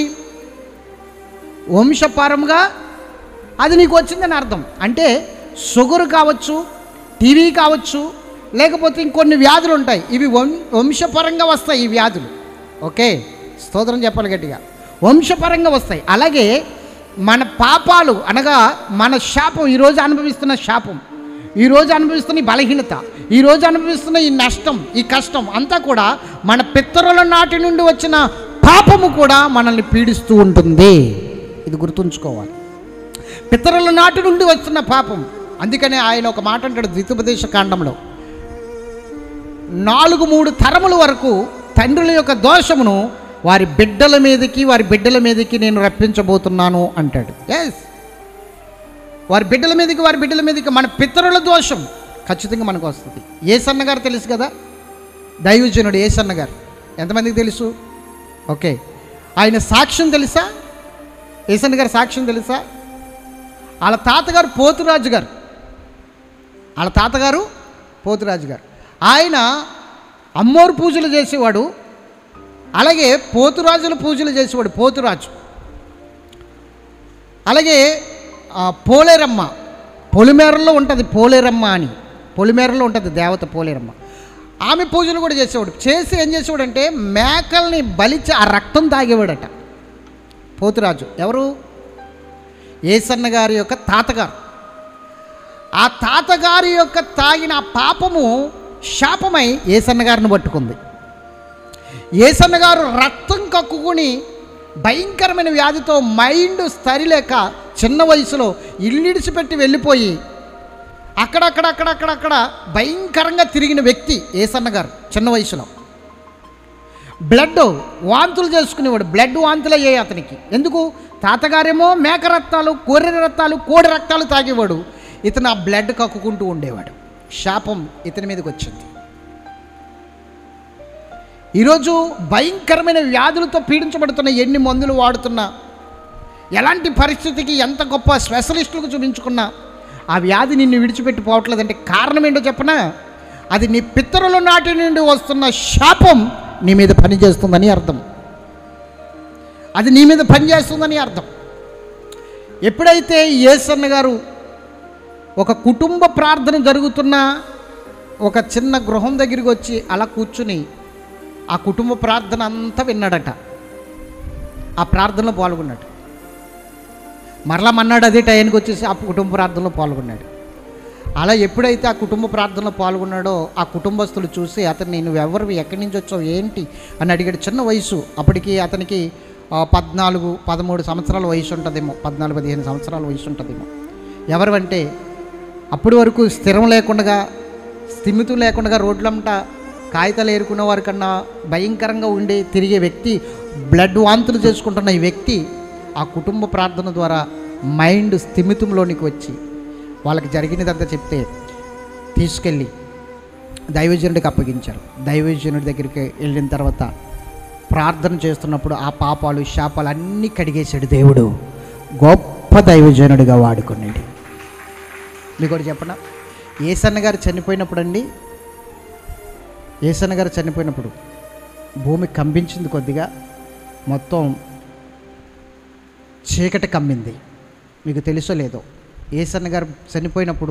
వంశపారంగా అది నీకు వచ్చిందని అర్థం అంటే షుగర్ కావచ్చు టీవీ కావచ్చు లేకపోతే ఇంకొన్ని వ్యాధులు ఉంటాయి ఇవి వం వంశపరంగా వస్తాయి ఈ వ్యాధులు ఓకే స్తోత్రం చెప్పాలి గట్టిగా వంశపరంగా వస్తాయి అలాగే మన పాపాలు అనగా మన శాపం ఈరోజు అనుభవిస్తున్న శాపం ఈరోజు అనుభవిస్తున్న ఈ బలహీనత ఈరోజు అనుభవిస్తున్న ఈ నష్టం ఈ కష్టం అంతా కూడా మన పిత్తరుల నాటి నుండి వచ్చిన పాపము కూడా మనల్ని పీడిస్తూ ఉంటుంది ఇది గుర్తుంచుకోవాలి పితరుల నాటి నుండి వస్తున్న పాపం అందుకనే ఆయన ఒక మాట అంటాడు ద్వితోపదేశ కాండంలో నాలుగు మూడు తరముల వరకు తండ్రుల యొక్క దోషమును వారి బిడ్డల మీదకి వారి బిడ్డల మీదకి నేను రప్పించబోతున్నాను అంటాడు ఎస్ వారి బిడ్డల మీదకి వారి బిడ్డల మీదకి మన పితరుల దోషం ఖచ్చితంగా మనకు వస్తుంది ఏసన్న గారు తెలుసు కదా దైవజనుడు ఏసన్న గారు ఎంతమందికి తెలుసు ఓకే ఆయన సాక్ష్యం తెలుసా ఏసన్న గారి సాక్ష్యం తెలుసా వాళ్ళ తాతగారు పోతురాజు గారు వాళ్ళ తాతగారు పోతురాజు గారు ఆయన అమ్మోరు పూజలు చేసేవాడు అలాగే పోతురాజుల పూజలు చేసేవాడు పోతురాజు అలాగే ఆ, పోలేరమ్మ పొలిమేరలో ఉంటుంది పోలేరమ్మ అని పొలిమేరలో ఉంటుంది దేవత పోలేరమ్మ ఆమె పూజలు కూడా చేసేవాడు చేసి ఏం చేసేవాడంటే మేకల్ని బలిచి ఆ రక్తం తాగేవాడట పోతురాజు ఎవరు ఏసన్న గారి యొక్క తాతగారు ఆ తాతగారి యొక్క తాగిన ఆ పాపము శాపమై ఏసన్న గారిని పట్టుకుంది ఏసన్న గారు రక్తం కక్కుకుని భయంకరమైన వ్యాధితో మైండ్ స్థరిలేక చిన్న వయసులో ఇల్లిడిచిపెట్టి వెళ్ళిపోయి అక్కడక్కడక్కడక్కడక్కడ భయంకరంగా తిరిగిన వ్యక్తి ఏసన్న గారు చిన్న వయసులో బ్లడ్ వాంతులు చేసుకునేవాడు బ్లడ్ వాంతులు అయ్యాయి అతనికి ఎందుకు తాతగారేమో మేక రక్తాలు గొర్రె రక్తాలు కోడి రక్తాలు తాగేవాడు ఇతను ఆ బ్లడ్ కక్కుకుంటూ ఉండేవాడు శాపం ఇతని మీదకి వచ్చింది ఈరోజు భయంకరమైన వ్యాధులతో పీడించబడుతున్న ఎన్ని మందులు వాడుతున్నా ఎలాంటి పరిస్థితికి ఎంత గొప్ప స్పెషలిస్టులకు చూపించుకున్నా ఆ వ్యాధి నిన్ను విడిచిపెట్టి పోవట్లేదంటే కారణం ఏంటో చెప్పనా అది నీ పిత్తరుల నాటి నుండి వస్తున్న శాపం నీ మీద పనిచేస్తుందని అర్థం అది నీ మీద పనిచేస్తుందని అర్థం ఎప్పుడైతే యేసన్న గారు ఒక కుటుంబ ప్రార్థన జరుగుతున్న ఒక చిన్న గృహం దగ్గరికి వచ్చి అలా కూర్చుని ఆ కుటుంబ ప్రార్థన అంతా విన్నాడట ఆ ప్రార్థనలో పాల్గొన్నాడు మరలా మన్నాడు అదే టైంకి వచ్చేసి ఆ కుటుంబ ప్రార్థనలో పాల్గొన్నాడు అలా ఎప్పుడైతే ఆ కుటుంబ ప్రార్థనలో పాల్గొన్నాడో ఆ కుటుంబస్తులు చూసి అతన్ని నువ్వు ఎవరు ఎక్కడి నుంచి వచ్చావు ఏంటి అని అడిగాడు చిన్న వయసు అప్పటికి అతనికి ఆ, పద్నాలుగు పదమూడు సంవత్సరాల వయసు ఉంటుందేమో పద్నాలుగు పదిహేను సంవత్సరాల వయసు ఉంటుందేమో ఎవరు అంటే అప్పటి వరకు స్థిరం లేకుండా స్థిమితం లేకుండా రోడ్లంట కాగితాలు ఏరుకునే వారి కన్నా భయంకరంగా ఉండే తిరిగే వ్యక్తి బ్లడ్ వాంతులు చేసుకుంటున్న ఈ వ్యక్తి ఆ కుటుంబ ప్రార్థన ద్వారా మైండ్ స్థిమితంలోనికి వచ్చి వాళ్ళకి జరిగినదంతా చెప్తే తీసుకెళ్ళి దైవజనుడికి అప్పగించారు దైవజనుడి దగ్గరికి వెళ్ళిన తర్వాత ప్రార్థన చేస్తున్నప్పుడు ఆ పాపాలు శాపాలు అన్నీ కడిగేశాడు దేవుడు గొప్ప దైవజనుడిగా వాడుకున్నాడు మీకు ఒకటి చెప్పనా ఏసన్న గారు చనిపోయినప్పుడు అండి ఏసన్న గారు చనిపోయినప్పుడు భూమి కంపించింది కొద్దిగా మొత్తం చీకటి కమ్మింది మీకు తెలుసో లేదో ఏసన్న గారు చనిపోయినప్పుడు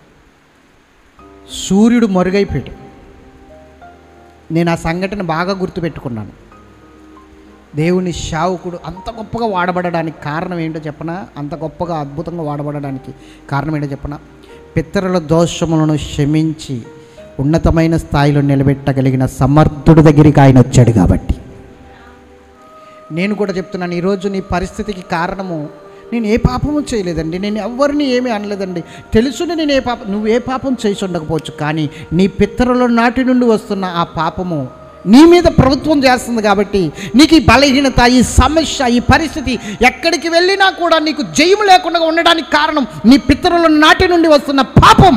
సూర్యుడు మరుగైపోయాడు నేను ఆ సంఘటన బాగా గుర్తుపెట్టుకున్నాను దేవుని శావుకుడు అంత గొప్పగా వాడబడడానికి కారణం ఏంటో చెప్పనా అంత గొప్పగా అద్భుతంగా వాడబడడానికి కారణం ఏంటో చెప్పనా పితరుల దోషములను క్షమించి ఉన్నతమైన స్థాయిలో నిలబెట్టగలిగిన సమర్థుడి దగ్గరికి ఆయన వచ్చాడు కాబట్టి నేను కూడా చెప్తున్నాను ఈరోజు నీ పరిస్థితికి కారణము నేను ఏ పాపము చేయలేదండి నేను ఎవరిని ఏమీ అనలేదండి తెలుసుని నేను ఏ పాపం నువ్వు ఏ పాపం చేసి ఉండకపోవచ్చు కానీ నీ పిత్తరుల నాటి నుండి వస్తున్న ఆ పాపము నీ మీద ప్రభుత్వం చేస్తుంది కాబట్టి నీకు ఈ బలహీనత ఈ సమస్య ఈ పరిస్థితి ఎక్కడికి వెళ్ళినా కూడా నీకు జయము లేకుండా ఉండడానికి కారణం నీ పిత్తరుల నాటి నుండి వస్తున్న పాపం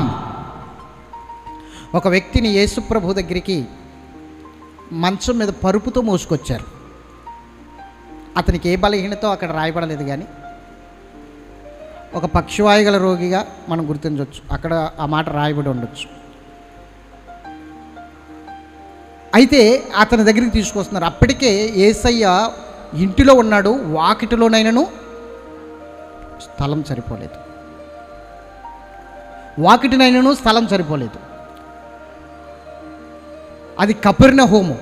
ఒక వ్యక్తిని యేసుప్రభు దగ్గరికి మంచం మీద పరుపుతో మోసుకొచ్చారు అతనికి ఏ బలహీనతో అక్కడ రాయబడలేదు కానీ ఒక పక్షవాయుగల రోగిగా మనం గుర్తించవచ్చు అక్కడ ఆ మాట రాయబడి ఉండొచ్చు అయితే అతని దగ్గరికి తీసుకొస్తున్నారు అప్పటికే ఏసయ్య ఇంటిలో ఉన్నాడు వాకిటిలోనైనను స్థలం సరిపోలేదు వాకిటినైనను స్థలం సరిపోలేదు అది కపిర్ణ హోము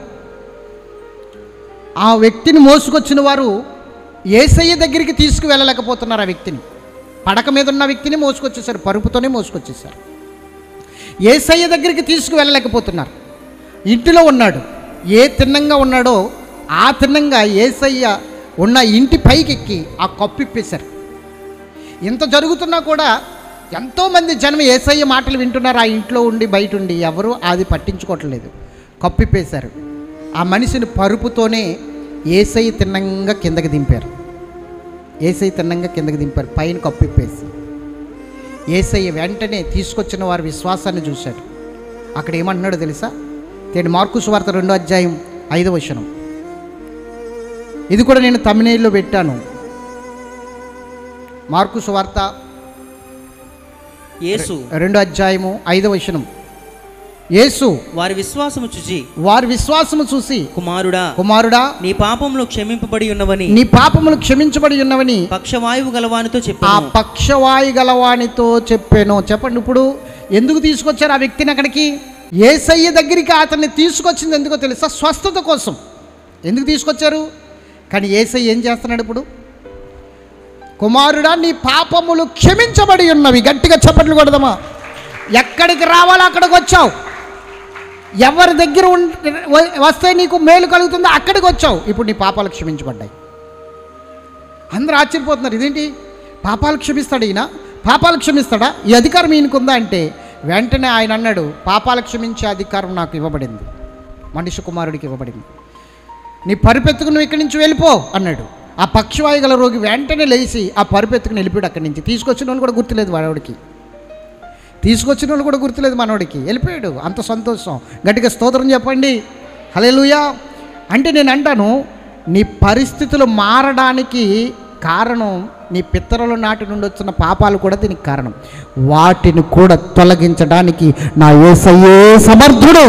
ఆ వ్యక్తిని మోసుకొచ్చిన వారు ఏసయ్య దగ్గరికి తీసుకువెళ్ళలేకపోతున్నారు ఆ వ్యక్తిని పడక మీద ఉన్న వ్యక్తిని మోసుకొచ్చేసారు పరుపుతోనే మోసుకొచ్చేసారు ఏసయ్య దగ్గరికి తీసుకువెళ్ళలేకపోతున్నారు ఇంటిలో ఉన్నాడు ఏ తిన్నంగా ఉన్నాడో ఆ తిన్నంగా ఏసయ్య ఉన్న ఇంటి పైకెక్కి ఆ కప్పు ఇప్పేశారు ఇంత జరుగుతున్నా కూడా ఎంతోమంది జనం ఏసయ్య మాటలు వింటున్నారు ఆ ఇంట్లో ఉండి బయట ఉండి ఎవరు అది పట్టించుకోవట్లేదు కప్పిప్పేశారు ఆ మనిషిని పరుపుతోనే ఏసయ్య తిన్నంగా కిందకి దింపారు ఏసయ్య తిన్నంగా కిందకి దింపారు పైన కప్పిప్పేసి ఏసయ్య వెంటనే తీసుకొచ్చిన వారి విశ్వాసాన్ని చూశాడు అక్కడ ఏమంటున్నాడో తెలుసా తేడు మార్కు సువార్త రెండో అధ్యాయం ఐదో వచనం ఇది కూడా నేను తమిళలో పెట్టాను మార్కు సువార్త యేసు రెండో అధ్యాయము ఐదో వచనం యేసు వారి విశ్వాసము చూచి వారి విశ్వాసము చూసి కుమారుడా కుమారుడా నీ పాపములు క్షమింపబడి ఉన్నవని నీ పాపములు క్షమించబడి ఉన్నవని పక్షవాయువు గలవానితో ఆ చెప్పాను పక్షవాయు గలవానితో చెప్పాను చెప్పండి ఇప్పుడు ఎందుకు తీసుకొచ్చారు ఆ వ్యక్తిని అక్కడికి ఏసయ్య దగ్గరికి అతన్ని తీసుకొచ్చింది ఎందుకో తెలుసా స్వస్థత కోసం ఎందుకు తీసుకొచ్చారు కానీ ఏసయ్య ఏం చేస్తున్నాడు ఇప్పుడు కుమారుడా నీ పాపములు క్షమించబడి ఉన్నవి గట్టిగా చప్పట్లు కొడదామా ఎక్కడికి రావాలో అక్కడికి వచ్చావు ఎవరి దగ్గర ఉం- వ- వస్తే నీకు మేలు కలుగుతుందో అక్కడికి వచ్చావు ఇప్పుడు నీ పాపాలు క్షమించబడ్డాయి అందరూ ఆశ్చర్యపోతున్నారు ఇదేంటి పాపాలు క్షమిస్తాడు ఈయన పాపాలు క్షమిస్తాడా ఈ అధికారం ఈయనకుందా అంటే వెంటనే ఆయన అన్నాడు పాపాలు క్షమించే అధికారం నాకు ఇవ్వబడింది మనిషి కుమారుడికి ఇవ్వబడింది నీ పరుపెత్తుకు నువ్వు ఇక్కడి నుంచి వెళ్ళిపో అన్నాడు ఆ పక్షవాయు గల రోగి వెంటనే లేచి ఆ పరుపెత్తుకుని వెళ్ళిపోయాడు అక్కడి నుంచి తీసుకొచ్చిన వాళ్ళు కూడా గుర్తులేదు వాడవాడికి తీసుకొచ్చిన వాళ్ళు కూడా గుర్తులేదు మనోడికి వెళ్ళిపోయాడు అంత సంతోషం గట్టిగా స్తోత్రం చెప్పండి హలేలుయా అంటే నేను అంటాను నీ పరిస్థితులు మారడానికి కారణం నీ పిత్తరుల నాటి నుండి వచ్చిన పాపాలు కూడా దీనికి కారణం వాటిని కూడా తొలగించడానికి నా ఏసయ్యే సమర్థుడు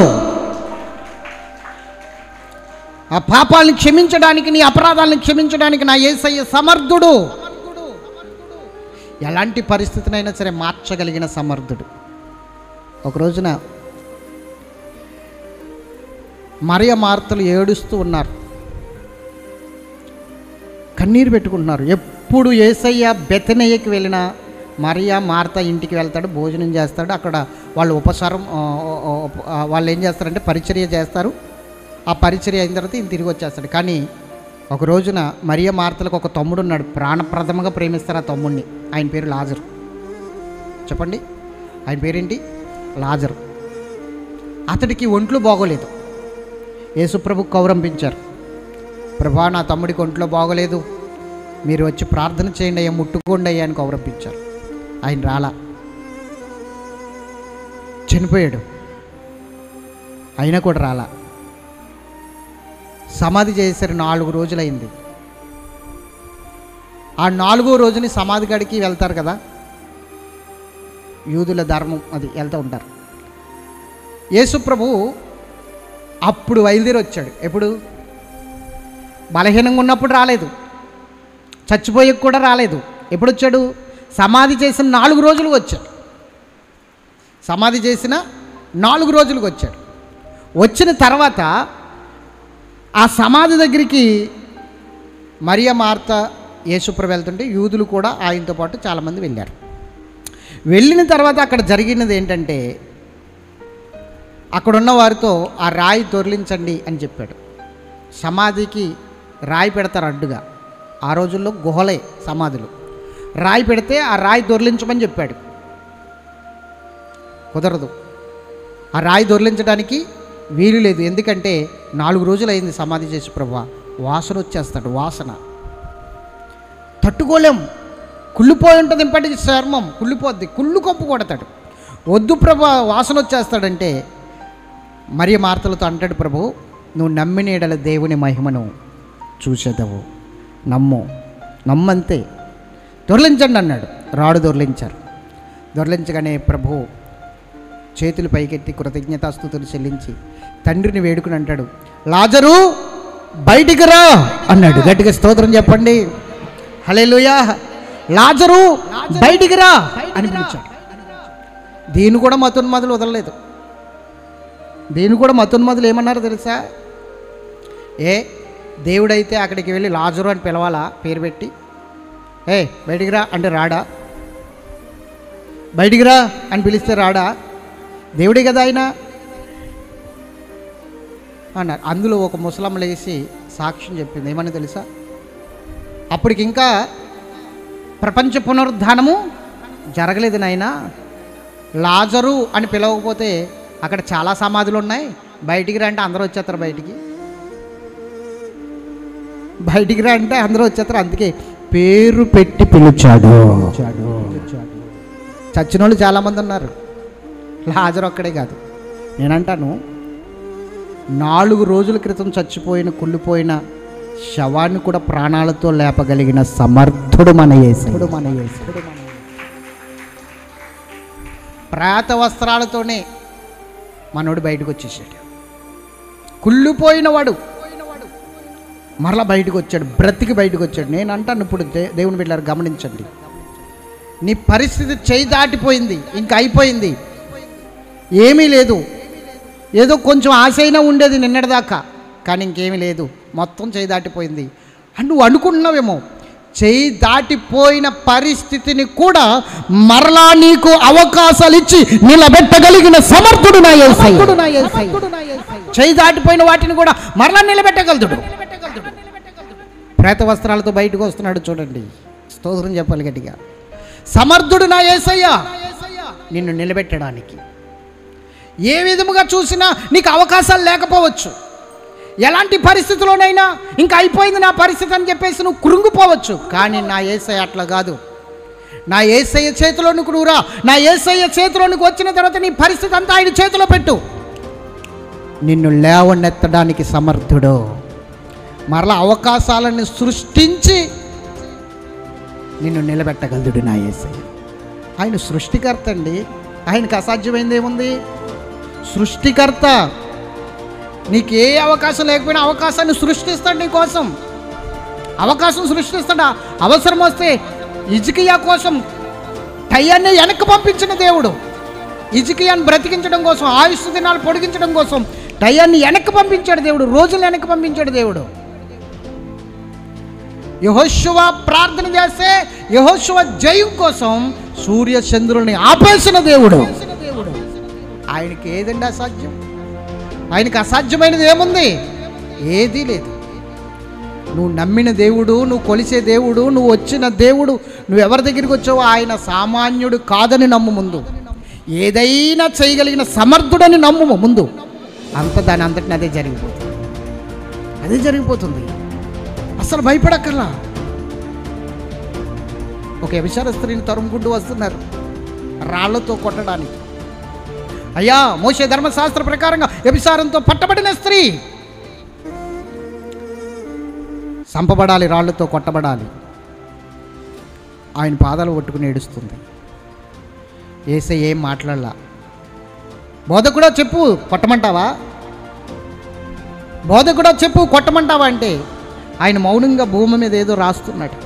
ఆ పాపాలను క్షమించడానికి నీ అపరాధాలను క్షమించడానికి నా ఏసయ్య సమర్థుడు ఎలాంటి పరిస్థితినైనా సరే మార్చగలిగిన సమర్థుడు ఒక రోజున మరియ మార్తలు ఏడుస్తూ ఉన్నారు కన్నీరు పెట్టుకుంటున్నారు ఎప్పుడు ఏసయ్య బెతనయ్యకి వెళ్ళినా మరియా మార్త ఇంటికి వెళ్తాడు భోజనం చేస్తాడు అక్కడ వాళ్ళు ఉపసారం ఆ, ఆ, ఆ, వాళ్ళు ఏం చేస్తారంటే పరిచర్య చేస్తారు ఆ పరిచర్య అయిన తర్వాత ఈయన తిరిగి వచ్చేస్తాడు కానీ ఒక రోజున మరియ మార్తలకు ఒక తమ్ముడు ఉన్నాడు ప్రాణప్రథమంగా ప్రేమిస్తారు ఆ తమ్ముడిని ఆయన పేరు లాజరు చెప్పండి ఆయన పేరేంటి లాజరు అతడికి ఒంట్లో బాగోలేదు యేసుప్రభు కౌరంపించారు ప్రభా నా తమ్ముడికి ఒంట్లో బాగోలేదు మీరు వచ్చి ప్రార్థన చేయండి అయ్యా ముట్టుకోండి అయ్యా అని కౌరంపించారు ఆయన రాలా చనిపోయాడు అయినా కూడా రాలా సమాధి చేశారు నాలుగు రోజులైంది ఆ నాలుగో రోజుని సమాధి గడికి వెళ్తారు కదా యూదుల ధర్మం అది వెళ్తూ ఉంటారు యేసుప్రభు అప్పుడు బయలుదేరి వచ్చాడు ఎప్పుడు బలహీనంగా ఉన్నప్పుడు రాలేదు చచ్చిపోయే కూడా రాలేదు ఎప్పుడు వచ్చాడు సమాధి చేసిన నాలుగు రోజులకు వచ్చాడు సమాధి చేసిన నాలుగు రోజులకు వచ్చాడు వచ్చిన తర్వాత ఆ సమాధి దగ్గరికి మరియ మార్త యేసుప్రభు వెళ్తుంటే యూదులు కూడా ఆయనతో పాటు చాలామంది వెళ్ళారు వెళ్ళిన తర్వాత అక్కడ జరిగినది ఏంటంటే అక్కడున్న వారితో ఆ రాయి దొర్లించండి అని చెప్పాడు సమాధికి రాయి పెడతారు అడ్డుగా ఆ రోజుల్లో గుహలే సమాధులు రాయి పెడితే ఆ రాయి దొర్లించమని చెప్పాడు కుదరదు ఆ రాయి దొర్లించడానికి వీలు లేదు ఎందుకంటే నాలుగు రోజులు అయింది సమాధి చేసి ప్రభా వాసన వచ్చేస్తాడు వాసన తట్టుకోలేం కుళ్ళిపోయి ఉంటుంది ఇప్పటికి చర్మం కుళ్ళిపోద్ది కుళ్ళు కప్పు కొడతాడు వద్దు ప్రభా వాసన వచ్చేస్తాడంటే మరి మార్తలతో అంటాడు ప్రభు నువ్వు నమ్మిన ఎడల దేవుని మహిమను చూసేదవు నమ్ము నమ్మంతే దొర్లించండి అన్నాడు రాడు దొర్లించారు దొర్లించగానే ప్రభు చేతులు పైకెత్తి కృతజ్ఞతాస్తుతులు చెల్లించి తండ్రిని వేడుకుని అంటాడు లాజరు బయటికి రా అన్నాడు గట్టిగా స్తోత్రం చెప్పండి హలేలుయా లాజరు బయటికి రా అని పిలిచాడు దీన్ని కూడా మతోన్మాదులు వదలలేదు దీన్ని కూడా మతోన్మాదులు ఏమన్నారు తెలుసా ఏ దేవుడైతే అక్కడికి వెళ్ళి లాజరు అని పిలవాలా పేరు పెట్టి ఏ బయటికి రా అంటే రాడా బయటికి రా అని పిలిస్తే రాడా దేవుడే కదా ఆయన అన్నారు అందులో ఒక ముసలమ్మ లేచి సాక్ష్యం చెప్పింది ఏమని తెలుసా అప్పటికి ఇంకా ప్రపంచ పునరుద్ధానము జరగలేదు నాయనా లాజరు అని పిలవకపోతే అక్కడ చాలా సమాధులు ఉన్నాయి బయటికి రా అంటే అందరూ వచ్చేస్తారు బయటికి బయటికి రా అంటే అందరూ వచ్చేస్తారు అందుకే పేరు పెట్టి పిలిచాడు చచ్చిన వాళ్ళు చాలామంది ఉన్నారు లాజరు ఒక్కడే కాదు నేనంటాను నాలుగు రోజుల క్రితం చచ్చిపోయిన కుళ్ళిపోయిన శవాన్ని కూడా ప్రాణాలతో లేపగలిగిన సమర్థుడు మన యేసుడు మన యేసుడు మన ప్రాత వస్త్రాలతోనే మనోడు బయటకు వచ్చేసాడు కుళ్ళిపోయిన వాడు మరలా బయటకు వచ్చాడు బ్రతికి బయటకు వచ్చాడు నేను అంటాను ఇప్పుడు దే- దేవుని బిడ్డారు గమనించండి నీ పరిస్థితి చేయి దాటిపోయింది ఇంకా అయిపోయింది ఏమీ లేదు ఏదో కొంచెం ఆశ అయినా ఉండేది నిన్నటిదాకా కానీ ఇంకేమీ లేదు మొత్తం చేయి దాటిపోయింది అని నువ్వు అనుకుంటున్నావేమో చేయి దాటిపోయిన పరిస్థితిని కూడా మరలా నీకు అవకాశాలు ఇచ్చి నిలబెట్టగలిగిన సమర్థుడు నా యేసయ్య. చేయి దాటిపోయిన వాటిని కూడా మరలా నిలబెట్టగలుగుతాడు ప్రేత వస్త్రాలతో బయటకు వస్తున్నాడు చూడండి స్తోత్రం చెప్పాలి గట్టిగా సమర్థుడు నా యేసయ్య నిన్ను నిలబెట్టడానికి ఏ విధముగా చూసినా నీకు అవకాశాలు లేకపోవచ్చు ఎలాంటి పరిస్థితిలోనైనా ఇంకా అయిపోయింది నా పరిస్థితి అని చెప్పేసి నువ్వు కృంగిపోవచ్చు కానీ నా ఏసయ్య అట్లా కాదు నా ఏసయ్య చేతిలో నువ్వు నువ్వు రా నా ఏసయ్య చేతిలో నువ్వు వచ్చిన తర్వాత నీ పరిస్థితి అంతా ఆయన చేతిలో పెట్టు నిన్ను లేవనెత్తడానికి సమర్థుడు మరలా అవకాశాలను సృష్టించి నిన్ను నిలబెట్టగలదుడు నా ఏసయ్య ఆయన సృష్టికర్త అండి ఆయనకు అసాధ్యమైంది ఏముంది సృష్టికర్త నీకు ఏ అవకాశం లేకపోయినా అవకాశాన్ని సృష్టిస్తాడు నీ కోసం అవకాశం సృష్టిస్తాడా అవసరం వస్తే ఇజికియా కోసం టయ్యాన్ని వెనక్కి పంపించిన దేవుడు ఇజికియాన్ని బ్రతికించడం కోసం ఆయుష్ దినాలు పొడిగించడం కోసం టయ్యాన్ని వెనక్కి పంపించాడు దేవుడు రోజులు వెనక్కి పంపించాడు దేవుడు యహోశువ ప్రార్థన చేస్తే యహోశువ జయం కోసం సూర్య చంద్రుల్ని ఆపేసిన దేవుడు ఆయనకి ఏదండి అసాధ్యం ఆయనకి అసాధ్యమైనది ఏముంది ఏదీ లేదు నువ్వు నమ్మిన దేవుడు నువ్వు కొలిసే దేవుడు నువ్వు వచ్చిన దేవుడు నువ్వు ఎవరి దగ్గరికి వచ్చావో ఆయన సామాన్యుడు కాదని నమ్ము ముందు ఏదైనా చేయగలిగిన సమర్థుడని నమ్ము ముందు అంత దాని అంతటిని అదే జరిగిపోతుంది అదే జరిగిపోతుంది అసలు భయపడక్కర్లా ఒక వ్యభిచార స్త్రీని తరుముకుంటూ వస్తున్నారు రాళ్లతో కొట్టడానికి అయ్యా మోసే ధర్మశాస్త్ర ప్రకారంగా వ్యభిచారంతో పట్టబడిన స్త్రీ చంపబడాలి రాళ్లతో కొట్టబడాలి ఆయన పాదాలు పట్టుకుని ఏడుస్తుంది ఏసే ఏం మాట్లాడలా బోధకుడా చెప్పు కొట్టమంటావా బోధకుడా చెప్పు కొట్టమంటావా అంటే ఆయన మౌనంగా భూమి మీద ఏదో రాస్తున్నాడు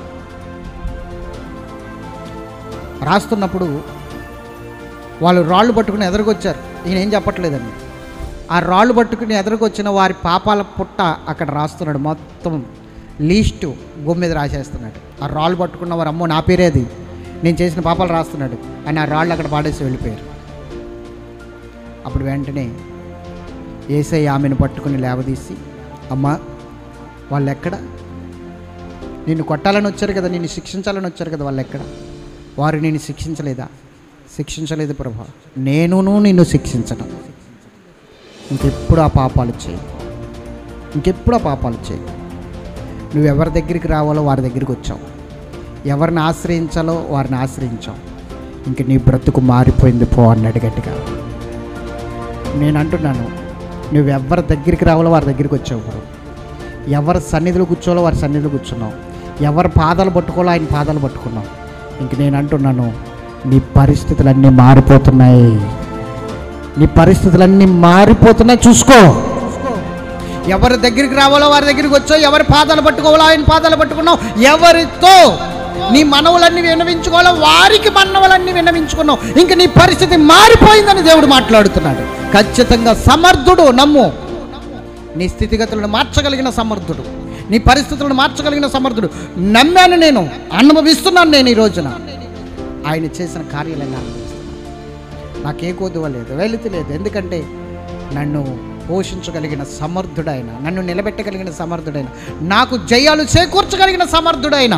రాస్తున్నప్పుడు వాళ్ళు రాళ్ళు పట్టుకుని ఎదురుకొచ్చారు ఈయన ఏం చెప్పట్లేదండి ఆ రాళ్ళు పట్టుకుని ఎదురుకొచ్చిన వారి పాపాల పుట్ట అక్కడ రాస్తున్నాడు మొత్తం లీస్ట్ భూమి మీద రాసేస్తున్నాడు ఆ రాళ్ళు పట్టుకున్న వారు అమ్మో నా పేరేది నేను చేసిన పాపాలు రాస్తున్నాడు అని ఆ రాళ్ళు అక్కడ పాడేసి వెళ్ళిపోయారు అప్పుడు వెంటనే ఏసై ఆమెను పట్టుకుని లేవదీసి అమ్మా వాళ్ళు ఎక్కడ నిన్ను కొట్టాలని వచ్చారు కదా నిన్ను శిక్షించాలని వచ్చారు కదా వాళ్ళు ఎక్కడ వారు నిన్ను శిక్షించలేదా శిక్షించలేదు ప్రభా నేనును నిన్ను శిక్షించను ఇంకెప్పుడు ఆ పాపాలు చేయి ఇంకెప్పుడు ఆ పాపాలు చేయి నువ్వు ఎవరి దగ్గరికి రావాలో వారి దగ్గరికి వచ్చావు ఎవరిని ఆశ్రయించాలో వారిని ఆశ్రయించావు ఇంక నీ బ్రతుకు మారిపోయింది పో అన్నాడు గట్టిగా నేను అంటున్నాను నువ్వు ఎవరి దగ్గరికి రావాలో వారి దగ్గరికి వచ్చావు ఇప్పుడు ఎవరి సన్నిధిలో కూర్చోవాలో వారి సన్నిధిలో కూర్చున్నావు ఎవరి పాదాలు పట్టుకోవాలో ఆయన పాదాలు పట్టుకున్నావు ఇంక నేను అంటున్నాను నీ పరిస్థితులన్నీ మారిపోతున్నాయి నీ పరిస్థితులన్నీ మారిపోతున్నాయి చూసుకో ఎవరి దగ్గరికి రావాలో వారి దగ్గరికి వచ్చావు ఎవరి పాదాలు పట్టుకోవాలో ఆయన పాదాలు పట్టుకున్నావు ఎవరితో నీ మనవులన్నీ విన్నవించుకోవాలో వారికి మనవలన్నీ విన్నవించుకున్నావు ఇంక నీ పరిస్థితి మారిపోయిందని దేవుడు మాట్లాడుతున్నాడు ఖచ్చితంగా సమర్థుడు నమ్ము నీ స్థితిగతులను మార్చగలిగిన సమర్థుడు నీ పరిస్థితులను మార్చగలిగిన సమర్థుడు నమ్మాను నేను అనుభవిస్తున్నాను నేను ఈ రోజున ఆయన చేసిన కార్యాలన్నీ అనుభవిస్తున్నాను నాకే కొద్దువ లేదు వెలితి లేదు ఎందుకంటే నన్ను పోషించగలిగిన సమర్థుడైన నన్ను నిలబెట్టగలిగిన సమర్థుడైన నాకు జయాలు చేకూర్చగలిగిన సమర్థుడైన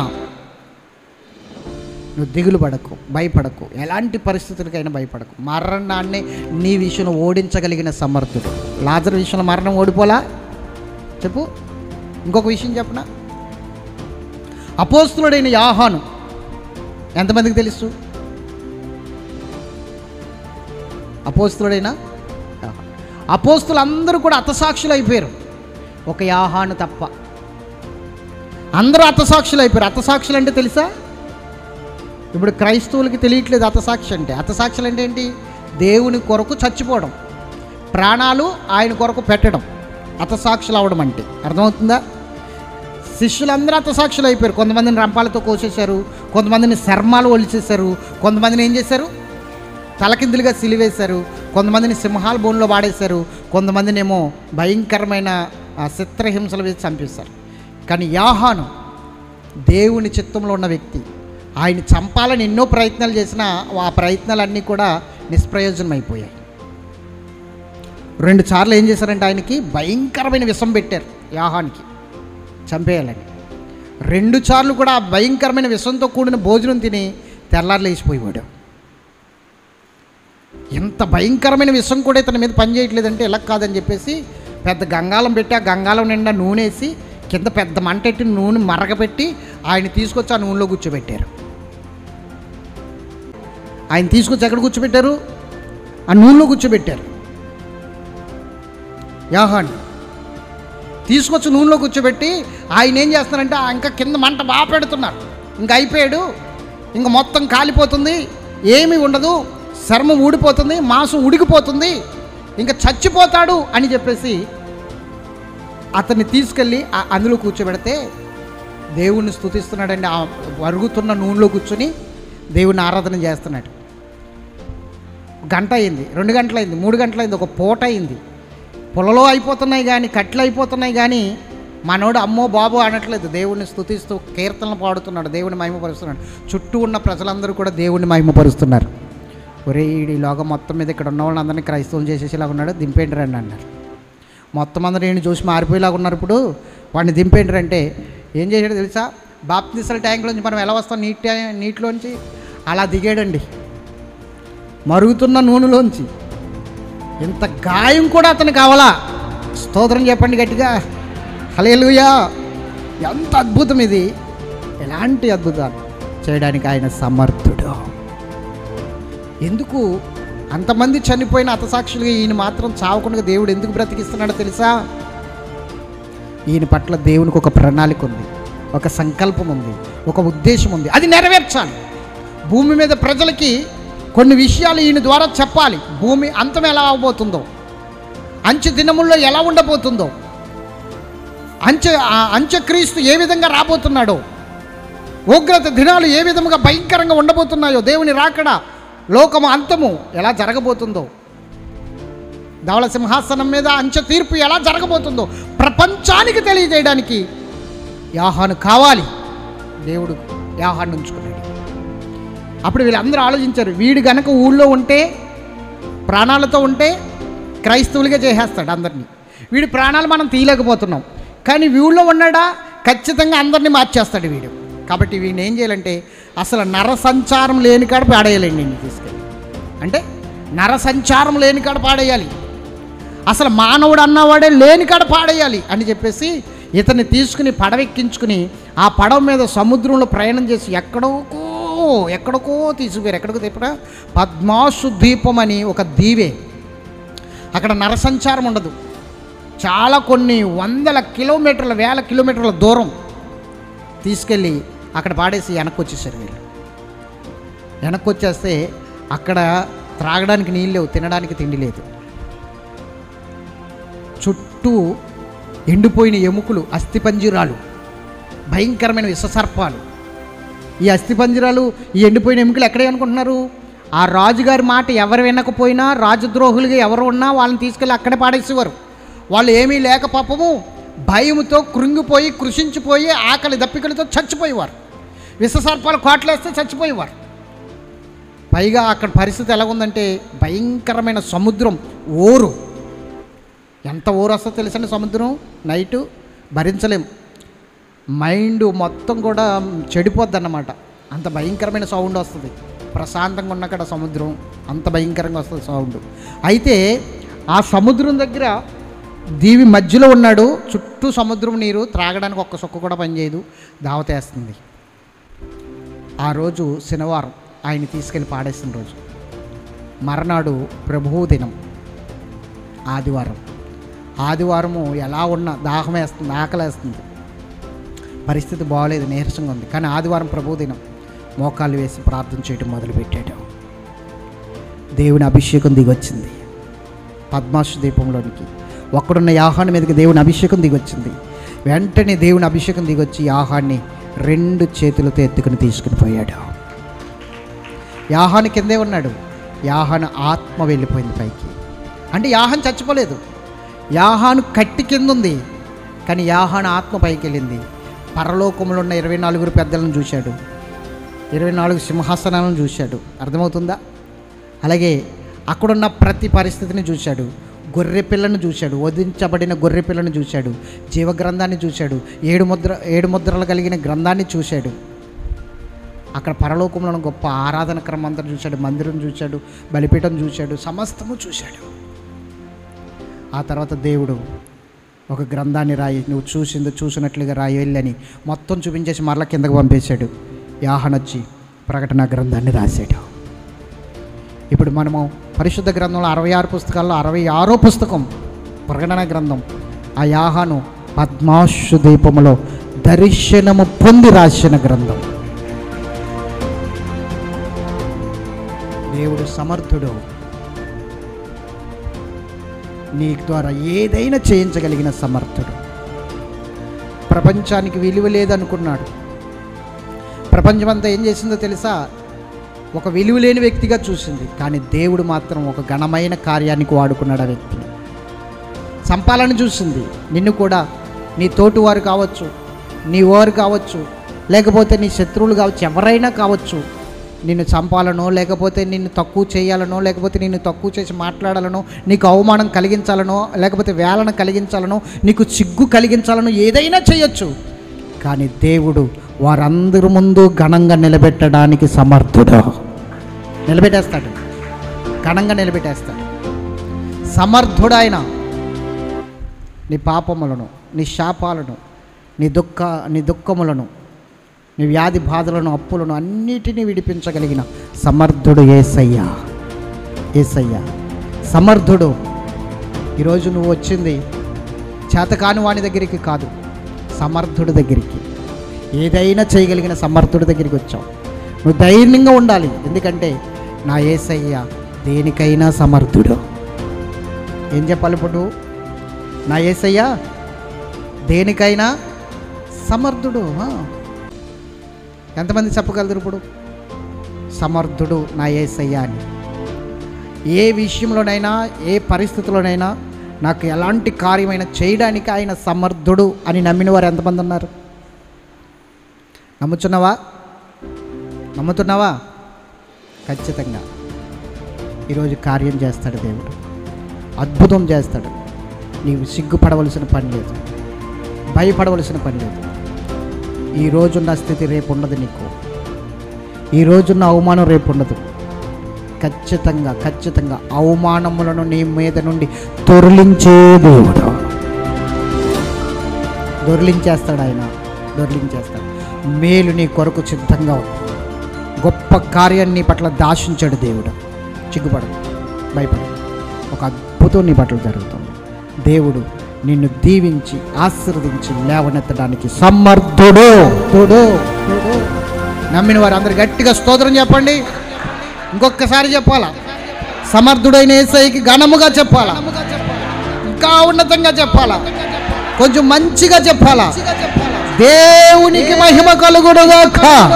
నువ్వు దిగులు పడకు భయపడకు ఎలాంటి పరిస్థితులకైనా భయపడకు మరణాన్ని నీ విషయంలో ఓడించగలిగిన సమర్థుడు లాజర్ విషయంలో మరణం ఓడిపోలా చెప్పు ఇంకొక విషయం చెప్పనా అపోస్తులుడైన యాహాను ఎంతమందికి తెలుసు అపోస్తులుడైన యాహాను. అపోస్తులు అందరూ కూడా అతసాక్షులు అయిపోయారు ఒక యాహాను తప్ప అందరూ అతసాక్షులు అయిపోయారు అతసాక్షులు అంటే తెలుసా ఇప్పుడు క్రైస్తవులకి తెలియట్లేదు అతసాక్షి అంటే అతసాక్షులు అంటే ఏంటి దేవుని కొరకు చచ్చిపోవడం ప్రాణాలు ఆయన కొరకు పెట్టడం అతసాక్షులు అవడం అంటే అర్థమవుతుందా శిష్యులందరూ అతసాక్షులు అయిపోయారు కొంతమందిని రంపాలతో కోసేశారు కొంతమందిని శర్మాలు ఒలిచేశారు కొంతమందిని ఏం చేశారు తలకిందులుగా సిలివేశారు కొంతమందిని సింహాల బోన్లో వాడేశారు కొంతమందిని ఏమో భయంకరమైన ఆ, చిత్రహింసలు వేసి చంపేశారు కానీ యాహాను దేవుని చిత్తంలో ఉన్న వ్యక్తి ఆయన చంపాలని ఎన్నో ప్రయత్నాలు చేసినా ఆ ప్రయత్నాలన్నీ కూడా నిష్ప్రయోజనం అయిపోయాయి రెండు సార్లు ఏం చేశారంటే ఆయనకి భయంకరమైన విషం పెట్టారు యాహానికి చంపేయాలని రెండు సార్లు కూడా ఆ భయంకరమైన విషంతో కూడిన భోజనం తిని తెల్లారు లేచిపోయేవాడు ఎంత భయంకరమైన విషం కూడా ఇతని మీద పనిచేయట్లేదంటే ఇలా కాదని చెప్పేసి పెద్ద గంగాలం పెట్టి ఆ గంగాలం నిండా నూనె వేసి కింద పెద్ద మంట ఎట్టి నూనె మరగపెట్టి ఆయన తీసుకొచ్చి ఆ నూనెలో కూర్చోబెట్టారు ఆయన తీసుకొచ్చి ఎక్కడ కూర్చోబెట్టారు ఆ నూనెలో కూర్చోబెట్టారు యాహాన్ని తీసుకొచ్చి నూనెలో కూర్చోబెట్టి ఆయన ఏం చేస్తున్నారంటే ఆ ఇంకా కింద మంట బాగా పెడుతున్నారు ఇంకా అయిపోయాడు ఇంకా మొత్తం కాలిపోతుంది ఏమీ ఉండదు చర్మం ఊడిపోతుంది మాంసం ఉడికిపోతుంది ఇంకా చచ్చిపోతాడు అని చెప్పేసి అతన్ని తీసుకెళ్ళి ఆ- అందులో కూర్చోబెడితే దేవుణ్ణి స్తుతిస్తున్నాడండి ఆ వరుగుతున్న నూనెలో కూర్చొని దేవుణ్ణి ఆరాధన చేస్తున్నాడు గంట అయింది రెండు గంటలైంది మూడు గంటలైంది ఒక పూట అయింది పొలలో అయిపోతున్నాయి కానీ కట్లు అయిపోతున్నాయి కానీ మనోడు అమ్మో బాబు అనట్లేదు దేవుణ్ణి స్తుతిస్తూ కీర్తనలు పాడుతున్నాడు దేవుని మహిమపరుస్తున్నాడు చుట్టూ ఉన్న ప్రజలందరూ కూడా దేవుణ్ణి మహిమపరుస్తున్నారు ఒరే ఈ లోకం మొత్తం మీద ఇక్కడ ఉన్న వాళ్ళందరినీ క్రైస్తవులు చేసేసేలాగా ఉన్నాడు దింపేంటి రండి అన్నారు మొత్తం అందరూ ఈయన చూసి మారిపోయేలాగా ఉన్నారు ఇప్పుడు వాడిని దింపేంటి అంటే ఏం చేశాడు తెలుసా బాప్తిసల ట్యాంక్లోంచి మనం ఎలా వస్తాం నీటి ట్యా- నీటిలోంచి అలా దిగాడండి మరుగుతున్న నూనెలోంచి ఇంత గాయం కూడా అతను కావాలా స్తోత్రం చెప్పండి గట్టిగా హలేలుయా ఎంత అద్భుతం ఇది ఎలాంటి అద్భుతాలు చేయడానికి ఆయన సమర్థుడు ఎందుకు అంతమంది చనిపోయిన హతసాక్షులుగా ఈయన మాత్రం చావకుండా దేవుడు ఎందుకు బ్రతికిస్తున్నాడో తెలుసా ఈయన పట్ల దేవునికి ఒక ప్రణాళిక ఉంది ఒక సంకల్పం ఉంది ఒక ఉద్దేశం ఉంది అది నెరవేర్చాలి భూమి మీద ప్రజలకి కొన్ని విషయాలు ఈయన ద్వారా చెప్పాలి భూమి అంతం ఎలా అవబోతుందో అంచె దినముల్లో ఎలా ఉండబోతుందో అంచె ఆ అంత్యక్రీస్తు ఏ విధంగా రాబోతున్నాడో ఉగ్రత దినాలు ఏ విధముగా భయంకరంగా ఉండబోతున్నాయో దేవుని రాకడ లోకము అంతము ఎలా జరగబోతుందో ధవళ సింహాసనం మీద అంచె తీర్పు ఎలా జరగబోతుందో ప్రపంచానికి తెలియజేయడానికి యాహాను కావాలి దేవుడు యాహాన్ని ఉంచుకున్నాడు అప్పుడు వీళ్ళందరూ ఆలోచించారు వీడు గనక ఊళ్ళో ఉంటే ప్రాణాలతో ఉంటే క్రైస్తవులుగా చేసేస్తాడు అందరినీ వీడి ప్రాణాలు మనం తీయలేకపోతున్నాం కానీ వీళ్ళో ఉన్నాడా ఖచ్చితంగా అందరినీ మార్చేస్తాడు వీడు కాబట్టి వీడిని ఏం చేయాలంటే అసలు నర సంచారం లేని కాడ పాడేయాలండి నేను తీసుకెళ్ళి అంటే నర సంచారం లేని కాడ పాడేయాలి అసలు మానవుడు అన్నవాడే లేని కాడ పాడేయాలి అని చెప్పేసి ఇతన్ని తీసుకుని పడవెక్కించుకుని ఆ పడవ మీద సముద్రంలో ప్రయాణం చేసి ఎక్కడికో ఎక్కడికో తీసుకుపోయారు ఎక్కడికో తిప్పడా పద్మాసు ద్వీపం అని ఒక దీవే అక్కడ నరసంచారం ఉండదు చాలా కొన్ని వందల కిలోమీటర్ల వేల కిలోమీటర్ల దూరం తీసుకెళ్ళి అక్కడ పాడేసి వెనక్కి వచ్చేసారు వీళ్ళు వెనక్కి వచ్చేస్తే అక్కడ త్రాగడానికి నీళ్ళు లేవు తినడానికి తిండి లేదు చుట్టూ ఎండిపోయిన ఎముకలు అస్థిపంజరాలు భయంకరమైన విషసర్పాలు ఈ అస్థిపంజరాలు ఈ ఎండిపోయిన ఎముకలు ఎక్కడే అనుకుంటున్నారు ఆ రాజుగారి మాట ఎవరు వినకపోయినా రాజద్రోహులుగా ఎవరు ఉన్నా వాళ్ళని తీసుకెళ్ళి అక్కడే పాడేసేవారు వాళ్ళు ఏమీ లేక పాపము భయముతో కృంగిపోయి కృషించిపోయి ఆకలి దప్పికలతో చచ్చిపోయేవారు విషసర్పాలు కోట్లేస్తే చచ్చిపోయేవారు పైగా అక్కడ పరిస్థితి ఎలా ఉందంటే భయంకరమైన సముద్రం ఓరు ఎంత ఊరు వస్తుందో తెలుసండి సముద్రం నైటు భరించలేం మైండ్ మొత్తం కూడా చెడిపోద్ది అన్నమాట అంత భయంకరమైన సౌండ్ వస్తుంది ప్రశాంతంగా ఉన్న కాడ సముద్రం అంత భయంకరంగా వస్తుంది సౌండ్ అయితే ఆ సముద్రం దగ్గర దీవి మధ్యలో ఉన్నాడు చుట్టూ సముద్రం నీరు త్రాగడానికి ఒక్క సొక్క కూడా పనిచేయదు దావతేస్తుంది ఆ రోజు శనివారం ఆయన తీసుకెళ్ళి పాడేసిన రోజు మర్నాడు ప్రభువు దినం ఆదివారం ఆదివారము ఎలా ఉన్నా దాహం వేస్తుంది ఆకలేస్తుంది పరిస్థితి బాగోలేదు నీరసంగా ఉంది కానీ ఆదివారం ప్రభు దినం మోకాళ్ళు వేసి ప్రార్థన చేయడం మొదలుపెట్టాడు దేవుని అభిషేకం దిగొచ్చింది పద్మాసు దీపంలోనికి ఒక్కడున్న యాహాని మీదకి దేవుని అభిషేకం దిగొచ్చింది వెంటనే దేవుని అభిషేకం దిగొచ్చి యాహాన్ని రెండు చేతులతో ఎత్తుకుని తీసుకుని పోయాడు యాహాను కిందే ఉన్నాడు యాహాను ఆత్మ వెళ్ళిపోయింది పైకి అంటే యాహాన్ చచ్చిపోలేదు యాహాను కట్టి కింద ఉంది కానీ యాహాను ఆత్మ పైకి వెళ్ళింది పరలోకంలో ఉన్న ఇరవై నలుగురు పెద్దలను చూశాడు ఇరవై నాలుగు సింహాసనాలను చూశాడు అర్థమవుతుందా అలాగే అక్కడున్న ప్రతి పరిస్థితిని చూశాడు గొర్రె పిల్లను చూశాడు వధించబడిన గొర్రె పిల్లను చూశాడు జీవగ్రంథాన్ని చూశాడు ఏడు ముద్ర ఏడు ముద్రలు కలిగిన గ్రంథాన్ని చూశాడు అక్కడ పరలోకంలో ఉన్న గొప్ప ఆరాధన క్రమం అంతా చూశాడు మందిరం చూశాడు బలిపీఠం చూశాడు సమస్తము చూశాడు ఆ తర్వాత దేవుడు ఒక గ్రంథాన్ని రాయి నువ్వు చూసింది చూసినట్లుగా రాయి వెళ్ళని మొత్తం చూపించేసి మరల కిందకు పంపేశాడు యాహనొచ్చి ప్రకటన గ్రంథాన్ని రాశాడు ఇప్పుడు మనము పరిశుద్ధ గ్రంథంలో అరవై ఆరు పుస్తకాల్లో అరవై ఆరో పుస్తకం ప్రకటన గ్రంథం ఆ యాహాను పద్మాశు దీపములో దర్శనము పొంది రాసిన గ్రంథం దేవుడు సమర్థుడు నీ ద్వారా ఏదైనా చేయించగలిగిన సమర్థుడు ప్రపంచానికి విలువ లేదనుకున్నాడు ప్రపంచమంతా ఏం చేసిందో తెలుసా ఒక విలువ లేని వ్యక్తిగా చూసింది కానీ దేవుడు మాత్రం ఒక ఘనమైన కార్యానికి వాడుకున్నాడు ఆ వ్యక్తిని సంపాలని చూసింది నిన్ను కూడా నీ తోటివారు కావచ్చు నీ వారు కావచ్చు లేకపోతే నీ శత్రువులు కావచ్చు ఎవరైనా కావచ్చు నిన్ను చంపాలనో లేకపోతే నిన్ను తక్కువ చేయాలనో లేకపోతే నిన్ను తక్కువ చేసి మాట్లాడాలనో నీకు అవమానం కలిగించాలనో లేకపోతే వేలన కలిగించాలనో నీకు సిగ్గు కలిగించాలనో ఏదైనా చేయొచ్చు కానీ దేవుడు వారందరి ముందు ఘనంగా నిలబెట్టడానికి సమర్థుడు నిలబెట్టేస్తాడు ఘనంగా నిలబెట్టేస్తాడు సమర్థుడైన నీ పాపములను నీ శాపాలను నీ దుఃఖ నీ దుఃఖములను నీ వ్యాధి బాధలను అప్పులను అన్నిటినీ విడిపించగలిగిన సమర్థుడు ఏసయ్యా ఏసయ్యా సమర్థుడు ఈరోజు నువ్వు వచ్చింది చేతకాని వాని దగ్గరికి కాదు సమర్థుడి దగ్గరికి ఏదైనా చేయగలిగిన సమర్థుడి దగ్గరికి వచ్చావు నువ్వు ధైర్యంగా ఉండాలి ఎందుకంటే నా ఏసయ్య దేనికైనా సమర్థుడు ఏం చెప్పాలి ఇప్పుడు నువ్వు? నా ఏసయ్య దేనికైనా సమర్థుడు ఆ. ఎంతమంది చెప్పగలరు ఇప్పుడు సమర్థుడు నా ఏసయ్య అని ఏ విషయంలోనైనా ఏ పరిస్థితిలోనైనా నాకు ఎలాంటి కార్యమైనా చేయడానికి ఆయన సమర్థుడు అని నమ్మిన వారు ఎంతమంది ఉన్నారు నమ్ముతున్నావా నమ్ముతున్నావా ఖచ్చితంగా ఈరోజు కార్యం చేస్తాడు దేవుడు అద్భుతం చేస్తాడు నీవు సిగ్గుపడవలసిన పని లేదు భయపడవలసిన పని లేదు ఈ రోజున్న స్థితి రేపు ఉండదు నీకు ఈ రోజున్న అవమానం రేపు ఉండదు ఖచ్చితంగా ఖచ్చితంగా అవమానములను నీ మీద నుండి దొరిలించే దేవుడు దొరిలించేస్తాడు ఆయన దొరిలించేస్తాడు మేలు నీ కొరకు సిద్ధంగా ఉంది గొప్ప కార్యాన్ని నీ పట్ల దాశించాడు దేవుడు చిగ్గుపడదు భయపడదు ఒక అద్భుతం నీ పట్ల జరుగుతుంది దేవుడు నిన్ను దీవించి ఆశీర్వదించి లేవనెత్తడానికి సమర్థుడు తుడు తుడు. నమ్మిన వారు అందరు గట్టిగా స్తోత్రం చెప్పండి ఇంకొకసారి చెప్పాలా సమర్థుడైన ఏసైకి ఘనముగా చెప్పాలా ఇంకా ఉన్నతంగా చెప్పాలా కొంచెం మంచిగా చెప్పాలా దేవునికి మహిమ కలుగుడుగాక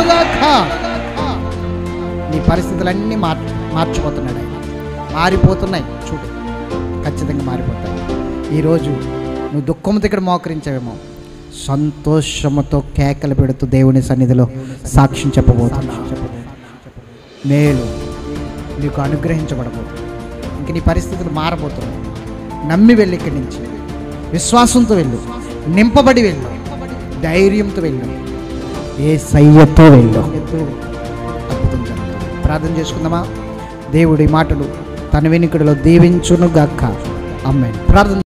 నీ పరిస్థితులన్నీ మార్ మార్చిపోతున్నాడు ఆయన మారిపోతున్నాయి చూడు ఖచ్చితంగా మారిపోతాయి ఈరోజు నువ్వు దుఃఖంతో ఇక్కడ మోకరించావేమో సంతోషముతో కేకలు పెడుతూ దేవుని సన్నిధిలో సాక్ష్యం చెప్పబోతున్నా మేలు నీకు అనుగ్రహించబడబోతుంది ఇంక నీ పరిస్థితులు మారబోతున్నాయి నమ్మి వెళ్ళి ఇక్కడి నుంచి విశ్వాసంతో వెళ్ళు నింపబడి వెళ్ళు ధైర్యంతో వెళ్ళు ఏ సయ్యతో వెళ్ళు అద్భుతం జరుగుతుంది ప్రార్థన చేసుకుందామా దేవుడి మాటలు తన వెనుకడిలో దీవించును గాక అమ్మాయి ప్రార్థన